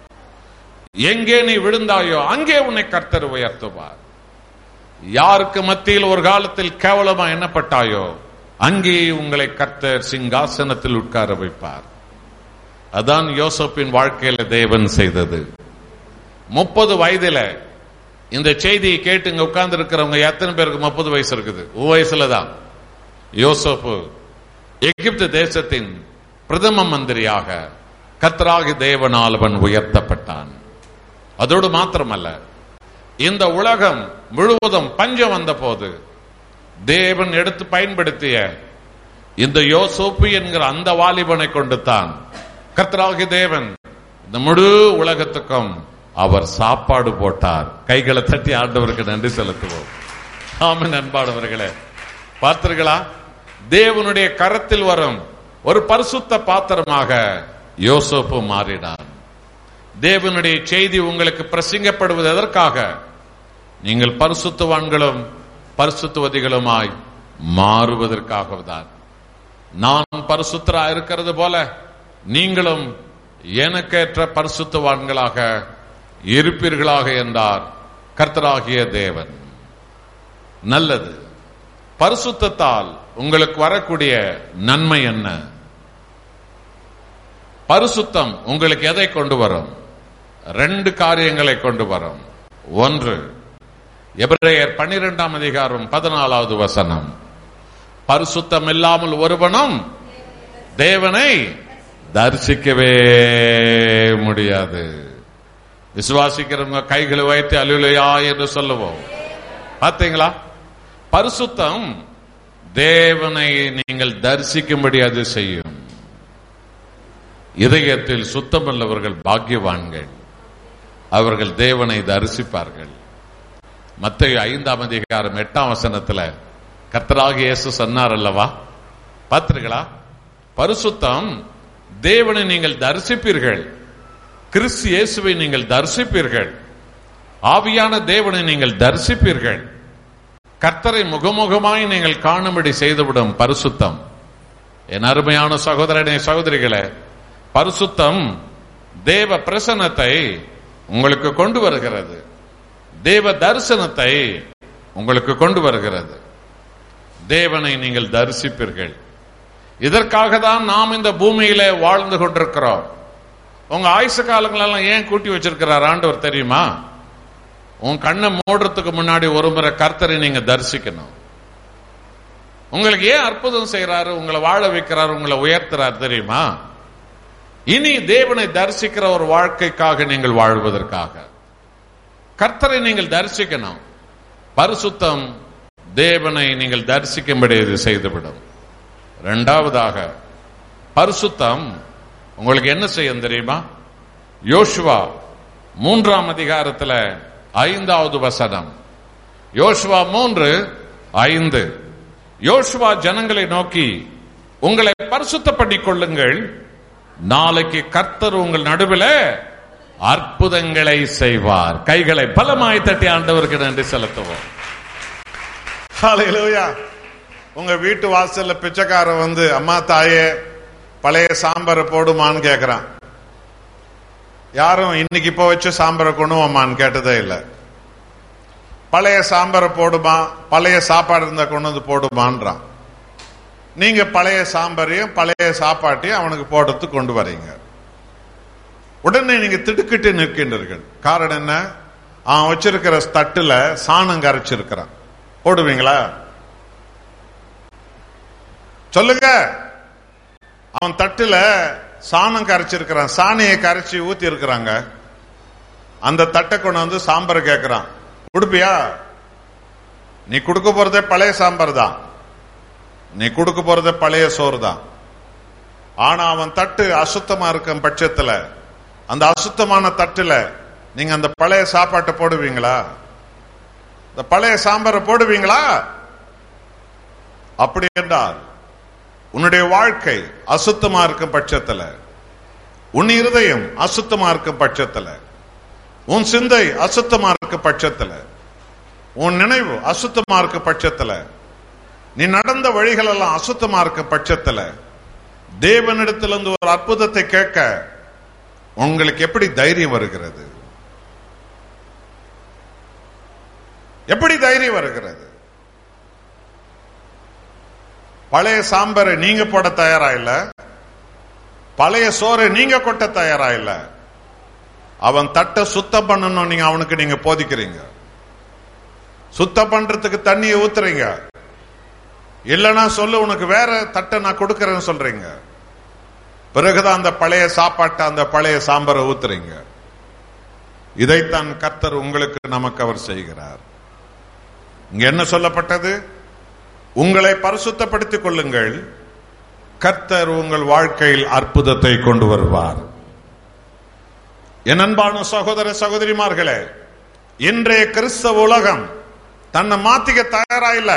எங்கே நீ விழுந்தாயோ அங்கே உன்னை கர்த்தர் உயர்த்துவார் யாருக்கு மத்தியில் ஒரு காலத்தில் கேவலமா எண்ணப்பட்டாயோ அங்கே உங்களை கர்த்தர் சிங்காசனத்தில் உட்கார வைப்பார் அதான் யோசப்பின் வாழ்க்கையில தேவன் செய்தது முப்பது வயதுல இந்த செய்தியை கேட்டு இங்க உட்கார்ந்து இருக்கிறவங்க எத்தனை பேருக்கு முப்பது வயசு இருக்குது உன் வயசுல தான் யோசப்பு எகிப்து தேசத்தின் பிரதம மந்திரியாக கர்த்தராகி தேவனால் அவன் உயர்த்தப்பட்டான் அதோடு மாத்திரமல்ல இந்த உலகம் முழுவதும் பஞ்சம் வந்த போது தேவன் எடுத்து பயன்படுத்திய இந்த யோசோப்பு என்கிற அந்த வாலிபனை கொண்டு தான் கர்த்தராகி தேவன் இந்த முழு உலகத்துக்கும் அவர் சாப்பாடு போட்டார் கைகளை தட்டி ஆண்டவருக்கு நன்றி செலுத்துவோம் ஆமாம் அன்பானவர்களே பார்த்தீர்களா தேவனுடைய கரத்தில் வரும் ஒரு பரிசுத்த பாத்திரமாக யோசோப்பு மாறினான் தேவனுடைய செய்தி உங்களுக்கு பிரசங்கப்படுவது எதற்காக நீங்கள் பரிசுத்தவான்களும் பரிசுத்துவதிகளுமாய் மாறுவதற்காகத்தான் நான் பரிசுத்தரா இருக்கிறது போல நீங்களும் எனக்கேற்ற பரிசுத்தவான்களாக இருப்பீர்களாக என்றார் கர்த்தராகிய தேவன் நல்லது பரிசுத்தத்தால் உங்களுக்கு வரக்கூடிய நன்மை என்ன பரிசுத்தம் உங்களுக்கு எதை கொண்டு வரும் ரெண்டு காரியங்களை கொண்டு வரும் ஒன்று எபிரேயர் பன்னிரெண்டாம் அதிகாரம் பதினாலாவது வசனம் பரிசுத்தம் இல்லாமல் ஒருவனும் தேவனை தரிசிக்கவே முடியாது விசுவாசிக்கிறவங்க கைகளை வைத்து அலுவலையா என்று சொல்லுவோம் பார்த்தீங்களா பரிசுத்தம் தேவனை நீங்கள் தரிசிக்கும்படி அது செய்யும் இதயத்தில் சுத்தமல்லவர்கள் பாக்கியவான்கள் அவர்கள் தேவனை தரிசிப்பார்கள் மத்திய ஐந்தாம் அதிகாரம் எட்டாம் வசனத்துல கர்த்தராக இயேசு சொன்னார் அல்லவா பார்த்திருங்களா பரிசுத்தம் தேவனை நீங்கள் தரிசிப்பீர்கள் கிறிஸ்து இயேசுவை நீங்கள் தரிசிப்பீர்கள் ஆவியான தேவனை நீங்கள் தரிசிப்பீர்கள் கர்த்தரை முகமுகமாய் நீங்கள் காணும்படி செய்துவிடும் பரிசுத்தம் என் அருமையான சகோதரனே சகோதரிகளே பரிசுத்தம் தேவ பிரசன்னத்தை உங்களுக்கு கொண்டு வருகிறது தேவ தரிசனத்தை உங்களுக்கு கொண்டு வருகிறது தேவனை நீங்கள் தரிசிப்பீர்கள் இதற்காக தான் நாம் இந்த பூமியில வாழ்ந்து கொண்டிருக்கிறோம் உங்க ஆயுசு காலங்களெல்லாம் ஏன் கூட்டி வச்சிருக்கிறார் ஆண்டவர் தெரியுமா உன் கண்ணை மூடுறதுக்கு முன்னாடி ஒரு முறை கர்த்தரை நீங்க தரிசிக்கணும் உங்களுக்கு ஏன் அற்புதம் செய்யறாரு உங்களை வாழ வைக்கிறாரு உங்களை உயர்த்துறாரு தெரியுமா இனி தேவனை தரிசிக்கிற ஒரு வாழ்க்கைக்காக நீங்கள் வாழ்வதற்காக கர்த்தரை நீங்கள் தரிசிக்கணும் பரிசுத்தம் தேவனை நீங்கள் தரிசிக்கும்படி இது செய்துவிடும் இரண்டாவதாக பரிசுத்தம் உங்களுக்கு என்ன செய்யும் தெரியுமா யோசுவா மூன்றாம் அதிகாரத்துல ஐந்தாவது வசனம் யோசுவா மூன்று ஐந்து யோசுவா ஜனங்களை நோக்கி உங்களை பரிசுத்தப்படிக் கொள்ளுங்கள் நாளைக்கு கர்த்தர் உங்கள் நடுவில் அற்புதங்களை செய்வார் கைகளை பலமாய் தட்டி ஆண்டவருக்கு நன்றி செலுத்துவோம் ஹalleluya உங்க வீட்டு வாசல்ல பிச்சைக்காரன் வந்து அம்மா தாயே பழைய சாம்பாரை போடுமான்னு கேக்குறான் யாரும் இன்னைக்கு இப்போ வச்ச சாம்பாரை கொண்டு வாமான்னு கேட்டதே இல்லை பழைய சாம்பாரை போடுமா பழைய சாப்பாடு இருந்தா கொண்டு வந்து போடுமான்றான் நீங்க பழைய சாம்பாரையும் பழைய சாப்பாட்டையும் அவனுக்கு போடுறது கொண்டு வரீங்க உடனே நீங்க திடுக்கிட்டு நிற்கின்றீர்கள் காரணம் என்ன அவன் வச்சிருக்கிற தட்டுல சாணம் கரைச்சிருக்கிறான் போடுவீங்களா சொல்லுங்க அவன் தட்டுல சாணம் கரைச்சிருக்கிறான் சாணியை கரைச்சி ஊத்தி இருக்கிறாங்க அந்த தட்டை கொண்டு வந்து சாம்பார் கேட்கிறான் கொடுப்பியா நீ கொடுக்க போறதே பழைய சாம்பார் தான் நீ கொடுக்க போறதே பழைய சோறு தான் ஆனா அவன் தட்டு அசுத்தமா இருக்கும் பட்சத்துல அந்த அசுத்தமான தட்டுல நீங்க அந்த பழைய சாப்பாட்டை போடுவீங்களா இந்த பழைய சாம்பாரை போடுவீங்களா அப்படி என்றால் உன்னுடைய வாழ்க்கை அசுத்தமா இருக்கும் பட்சத்துல உன் இருதயம் அசுத்தமா இருக்கும் பட்சத்துல உன் சிந்தை அசுத்தமா இருக்க பட்சத்துல உன் நினைவு அசுத்தமா இருக்க பட்சத்துல நீ நடந்த வழிகள் எல்லாம் அசுத்தமா இருக்க பட்சத்துல தேவனிடத்திலிருந்து ஒரு அற்புதத்தை கேட்க உங்களுக்கு எப்படி தைரியம் வருகிறது எப்படி தைரியம் வருகிறது பழைய சாம்பாரை நீங்க போட தயாரா இல்ல பழைய சோறை நீங்க கொட்ட தயாரா இல்ல அவன் தட்டை சுத்தம் பண்ணணும் நீங்க அவனுக்கு நீங்க போதிக்கிறீங்க சுத்தம் பண்றதுக்கு தண்ணியை ஊத்துறீங்க இல்லனா சொல்லு உனக்கு வேற தட்டை நான் கொடுக்கறேன்னு சொல்றீங்க பிறகுதான் அந்த பழைய சாப்பாட்டை அந்த பழைய சாம்பாரை ஊத்துறீங்க இதைத்தான் கர்த்தர் உங்களுக்கு நமக்கு அவர் செய்கிறார் இங்க என்ன சொல்லப்பட்டது உங்களை பரிசுத்தப்படுத்திக் கொள்ளுங்கள் கர்த்தர் உங்கள் வாழ்க்கையில் அற்புதத்தை கொண்டு வருவார் என் அன்பான சகோதர சகோதரிமார்களே இன்றைய கிறிஸ்தவ உலகம் தன்னை மாத்திக்க தயாரா இல்ல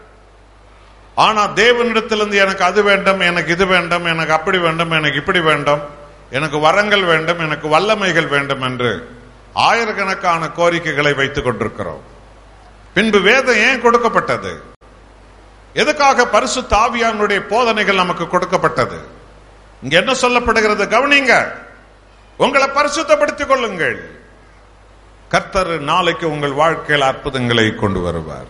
ஆனா தேவனிடத்திலிருந்து எனக்கு அது வேண்டும் எனக்கு இது வேண்டும் எனக்கு அப்படி வேண்டும் எனக்கு இப்படி வேண்டும் எனக்கு வரங்கள் வேண்டும் எனக்கு வல்லமைகள் வேண்டும் என்று ஆயிரக்கணக்கான கோரிக்கைகளை வைத்துக் கொண்டிருக்கிறோம் பின்பு வேதம் ஏன் கொடுக்கப்பட்டது எதுக்காக பரிசு தாவியானுடைய போதனைகள் நமக்கு கொடுக்கப்பட்டது இங்க என்ன சொல்லப்படுகிறது கவனிங்க உங்களை பரிசுத்தப்படுத்திக் கொள்ளுங்கள் கர்த்தர் நாளைக்கு உங்கள் வாழ்க்கையில் அற்புதங்களை கொண்டு வருவார்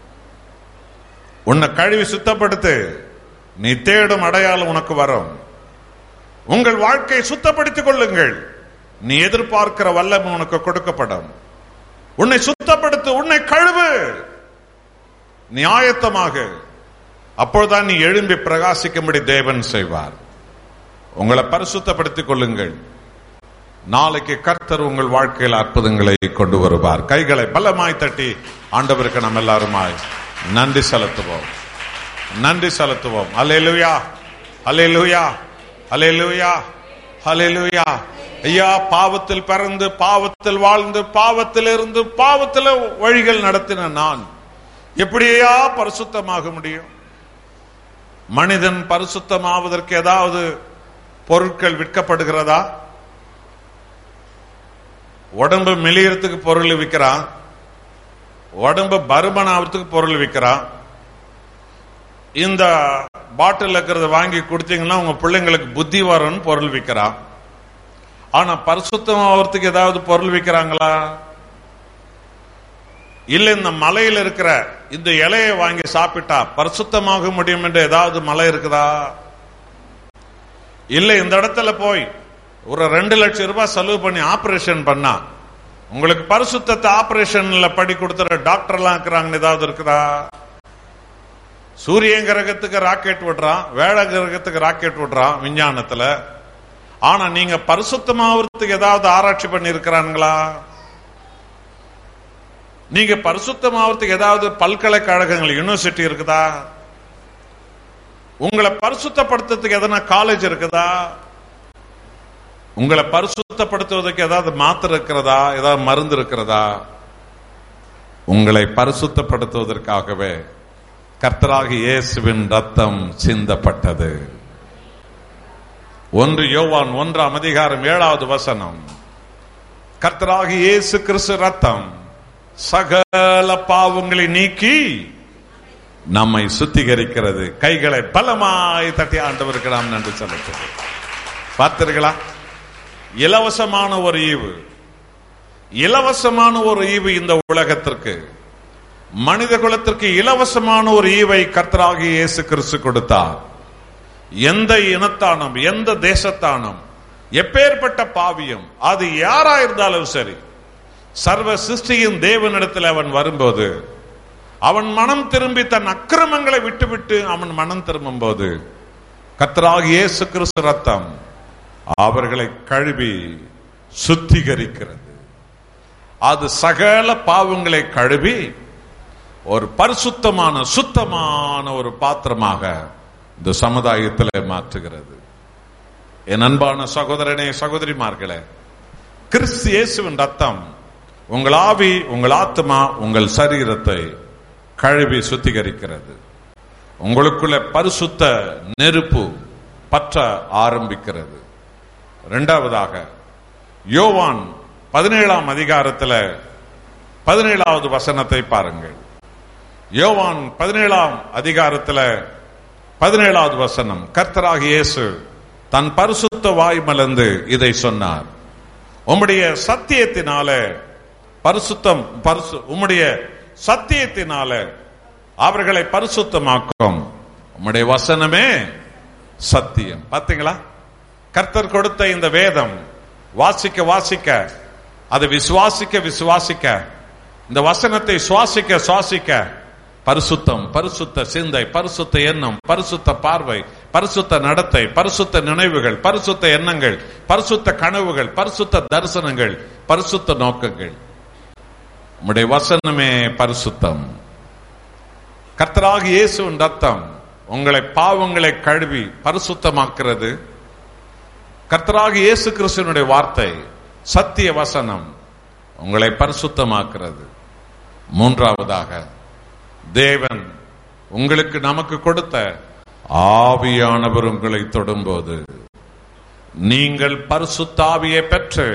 உன்னை கழுவி சுத்தப்படுத்து நீ தேடும் அடையாளம் உனக்கு வரும் உங்கள் வாழ்க்கையை சுத்தப்படுத்திக் கொள்ளுங்கள் நீ எதிர்பார்க்கிற வல்லமை உனக்கு கொடுக்கப்படும் உன்னை சுத்தப்படுத்து உன்னை கழுவு நீ ஆயத்தமாக அப்பொழுதுதான் நீ எழும்பி பிரகாசிக்கும்படி தேவன் செய்வார் உங்களை பரிசுத்தப்படுத்திக் கொள்ளுங்கள் நாளைக்கு கர்த்தர் உங்கள் வாழ்க்கையில் அற்புதங்களை கொண்டு வருவார் கைகளை பலமாய் தட்டி ஆண்டவருக்கு நம்ம எல்லாருமாய் நன்றி செலுத்துவோம் நன்றி செலுத்துவோம் அலையலுயா அலையலுயா அலையலுயா அலையலுயா ஐயா பாவத்தில் பிறந்து பாவத்தில் வாழ்ந்து பாவத்தில் இருந்து பாவத்தில் வழிகள் நடத்தின நான் எப்படியா பரிசுத்தமாக முடியும் மனிதன் பரிசுத்தமாவதற்கு ஏதாவது பொருட்கள் விற்கப்படுகிறதா உடம்பு மெலியறதுக்கு பொருள் விற்கிறான் உடம்பு பருமன் ஆகிறதுக்கு பொருள் விற்கிறான் இந்த பாட்டில் இருக்கிறத வாங்கி கொடுத்தீங்கன்னா உங்க பிள்ளைங்களுக்கு புத்தி வரும்னு பொருள் விற்கிறான் ஆனா பரிசுத்தம் ஆகிறதுக்கு ஏதாவது பொருள் விற்கிறாங்களா இல்ல இந்த மலையில இருக்கிற இந்த இலையை வாங்கி சாப்பிட்டா பரிசுத்தமாக முடியும் என்று ஏதாவது மலை இருக்குதா இல்ல இந்த இடத்துல போய் ஒரு ரெண்டு லட்சம் ரூபாய் செலவு பண்ணி ஆபரேஷன் பண்ணா உங்களுக்கு பரிசுத்தத்தை ஆபரேஷன்ல படி கொடுத்துற டாக்டர் எல்லாம் இருக்கிறாங்கன்னு ஏதாவது இருக்குதா சூரியன் கிரகத்துக்கு ராக்கெட் விடுறான் வேட கிரகத்துக்கு ராக்கெட் விடுறான் விஞ்ஞானத்துல ஆனா நீங்க பரிசுத்தமாவதுக்கு ஏதாவது ஆராய்ச்சி பண்ணி இருக்கிறாங்களா நீங்க பரிசுத்தமாவதுக்கு ஏதாவது பல்கலைக்கழகங்கள் யூனிவர்சிட்டி இருக்குதா உங்களை பரிசுத்தப்படுத்துறதுக்கு எதனா காலேஜ் இருக்குதா உங்களை பரிசுத்தப்படுத்துவதற்கு ஏதாவது மாத்திரை இருக்கிறதா ஏதாவது மருந்து இருக்கிறதா உங்களை பரிசுத்தப்படுத்துவதற்காகவே கர்த்தராகி இயேசுவின் ரத்தம் சிந்தப்பட்டது ஒன்று யோவான் ஒன்றாம் அதிகாரம் ஏழாவது வசனம் கர்த்தராகி இயேசு கிறிஸ்து ரத்தம் சகல பாவங்களை நீக்கி நம்மை சுத்திகரிக்கிறது கைகளை பலமாய் தட்டி ஆண்டவருக்கு நாம் நன்றி செலுத்துகிறோம் பார்த்தீர்களா இலவசமான ஒரு ஈவு இலவசமான ஒரு ஈவு இந்த உலகத்திற்கு மனித குலத்திற்கு இலவசமான ஒரு ஈவை கர்த்தராகிய இயேசு கிறிஸ்து கொடுத்தார் எந்த இனத்தானம் எந்த தேசத்தானம் எப்பேற்பட்ட பாவியம் அது யாரா இருந்தாலும் சரி சர்வ சிருஷ்டியின் தேவனிடத்தில் அவன் வரும்போது அவன் மனம் திரும்பி தன் அக்கிரமங்களை விட்டுவிட்டு அவன் மனம் திரும்பும் போது கர்த்தராகிய இயேசு கிறிஸ்து ரத்தம் அவர்களை கழுவி சுத்திகரிக்கிறது அது சகல பாவங்களை கழுவி ஒரு பரிசுத்தமான சுத்தமான ஒரு பாத்திரமாக இந்த சமுதாயத்தில் மாற்றுகிறது என் அன்பான சகோதரனே சகோதரிமார்களே கிறிஸ்து இயேசுவின் ரத்தம் உங்கள் ஆவி உங்கள் ஆத்மா உங்கள் சரீரத்தை கழுவி சுத்திகரிக்கிறது உங்களுக்குள்ள பரிசுத்த நெருப்பு பற்ற ஆரம்பிக்கிறது இரண்டாவதாக யோவான் பதினேழாம் அதிகாரத்தில் பதினேழாவது வசனத்தை பாருங்கள் யோவான் பதினேழாம் அதிகாரத்தில் பதினேழாவது வசனம் கர்த்தராக இயேசு தன் பரிசுத்த வாய் மலர்ந்து இதை சொன்னார் உம்முடைய சத்தியத்தினால பரிசுத்தம் பரிசு உம்முடைய சத்தியத்தினால அவர்களை பரிசுத்தமாக்கும் உம்முடைய வசனமே சத்தியம் பாத்தீங்களா கர்த்தர் கொடுத்த இந்த வேதம் வாசிக்க வாசிக்க அதை விசுவாசிக்க விசுவாசிக்க இந்த வசனத்தை சுவாசிக்க சுவாசிக்க பரிசுத்தம் பரிசுத்த சிந்தை பரிசுத்த எண்ணம் பரிசுத்த பார்வை பரிசுத்த நடத்தை பரிசுத்த நினைவுகள் பரிசுத்த எண்ணங்கள் பரிசுத்த கனவுகள் பரிசுத்த தரிசனங்கள் பரிசுத்த நோக்கங்கள் உம்முடைய வசனமே பரிசுத்தம் கர்த்தராக இயேசுவின் ரத்தம் உங்களை பாவங்களை கழுவி பரிசுத்தமாக்கிறது கர்த்தராக இயேசு கிறிஸ்துவனுடைய வார்த்தை சத்திய வசனம் உங்களை பரிசுத்தமாக்கிறது மூன்றாவதாக தேவன் உங்களுக்கு நமக்கு கொடுத்த ஆவியானவர் உங்களை தொடும்போது நீங்கள் பரிசுத்தாவியை பெற்று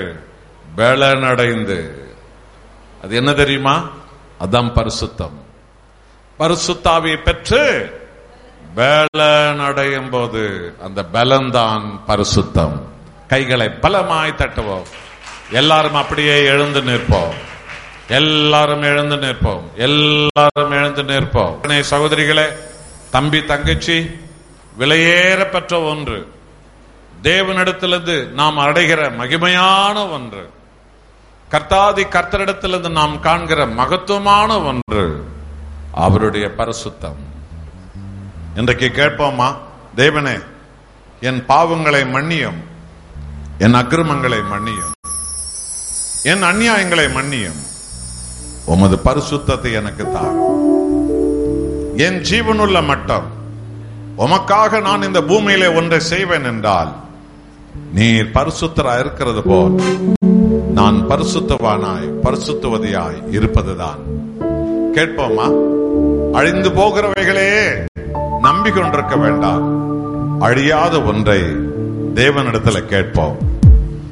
பலனடைந்து அது என்ன தெரியுமா அதான் பரிசுத்தம் பரிசுத்தாவியை பெற்று பலனடையும் போது அந்த பலன்தான் பரிசுத்தம் கைகளை பலமாய் தட்டுவோம் எல்லாரும் அப்படியே எழுந்து நிற்போம் எல்லாரும் எழுந்து நிற்போம் எல்லாரும் எழுந்து நிற்போம் அன்னை சகோதரிகளே தம்பி தங்கச்சி விலையேற பெற்ற ஒன்று தேவனிடத்திலிருந்து நாம் அடைகிற மகிமையான ஒன்று கர்த்தாதி கர்த்தரிடத்திலிருந்து நாம் காண்கிற மகத்துவமான ஒன்று அவருடைய பரிசுத்தம் இன்றைக்கு கேட்போமா தேவனே என் பாவங்களை மன்னியும் என் அக்கிரமங்களை மன்னியும் என் அநியாயங்களை மன்னியும் உமது பரிசுத்தத்தை எனக்கு தார் என் ஜீவனுள்ள மட்டம் உமக்காக நான் இந்த பூமியிலே ஒன்றை செய்வேன் என்றால் நீர் பரிசுத்தரா இருக்கிறது போல் நான் பரிசுத்தவானாய் பரிசுத்தவதியாய் இருப்பதுதான் கேட்போமா அழிந்து போகிறவைகளே நம்பிக்கொண்டிருக்க வேண்டாம் அழியாத ஒன்றை தேவனிடத்துல கேட்போம்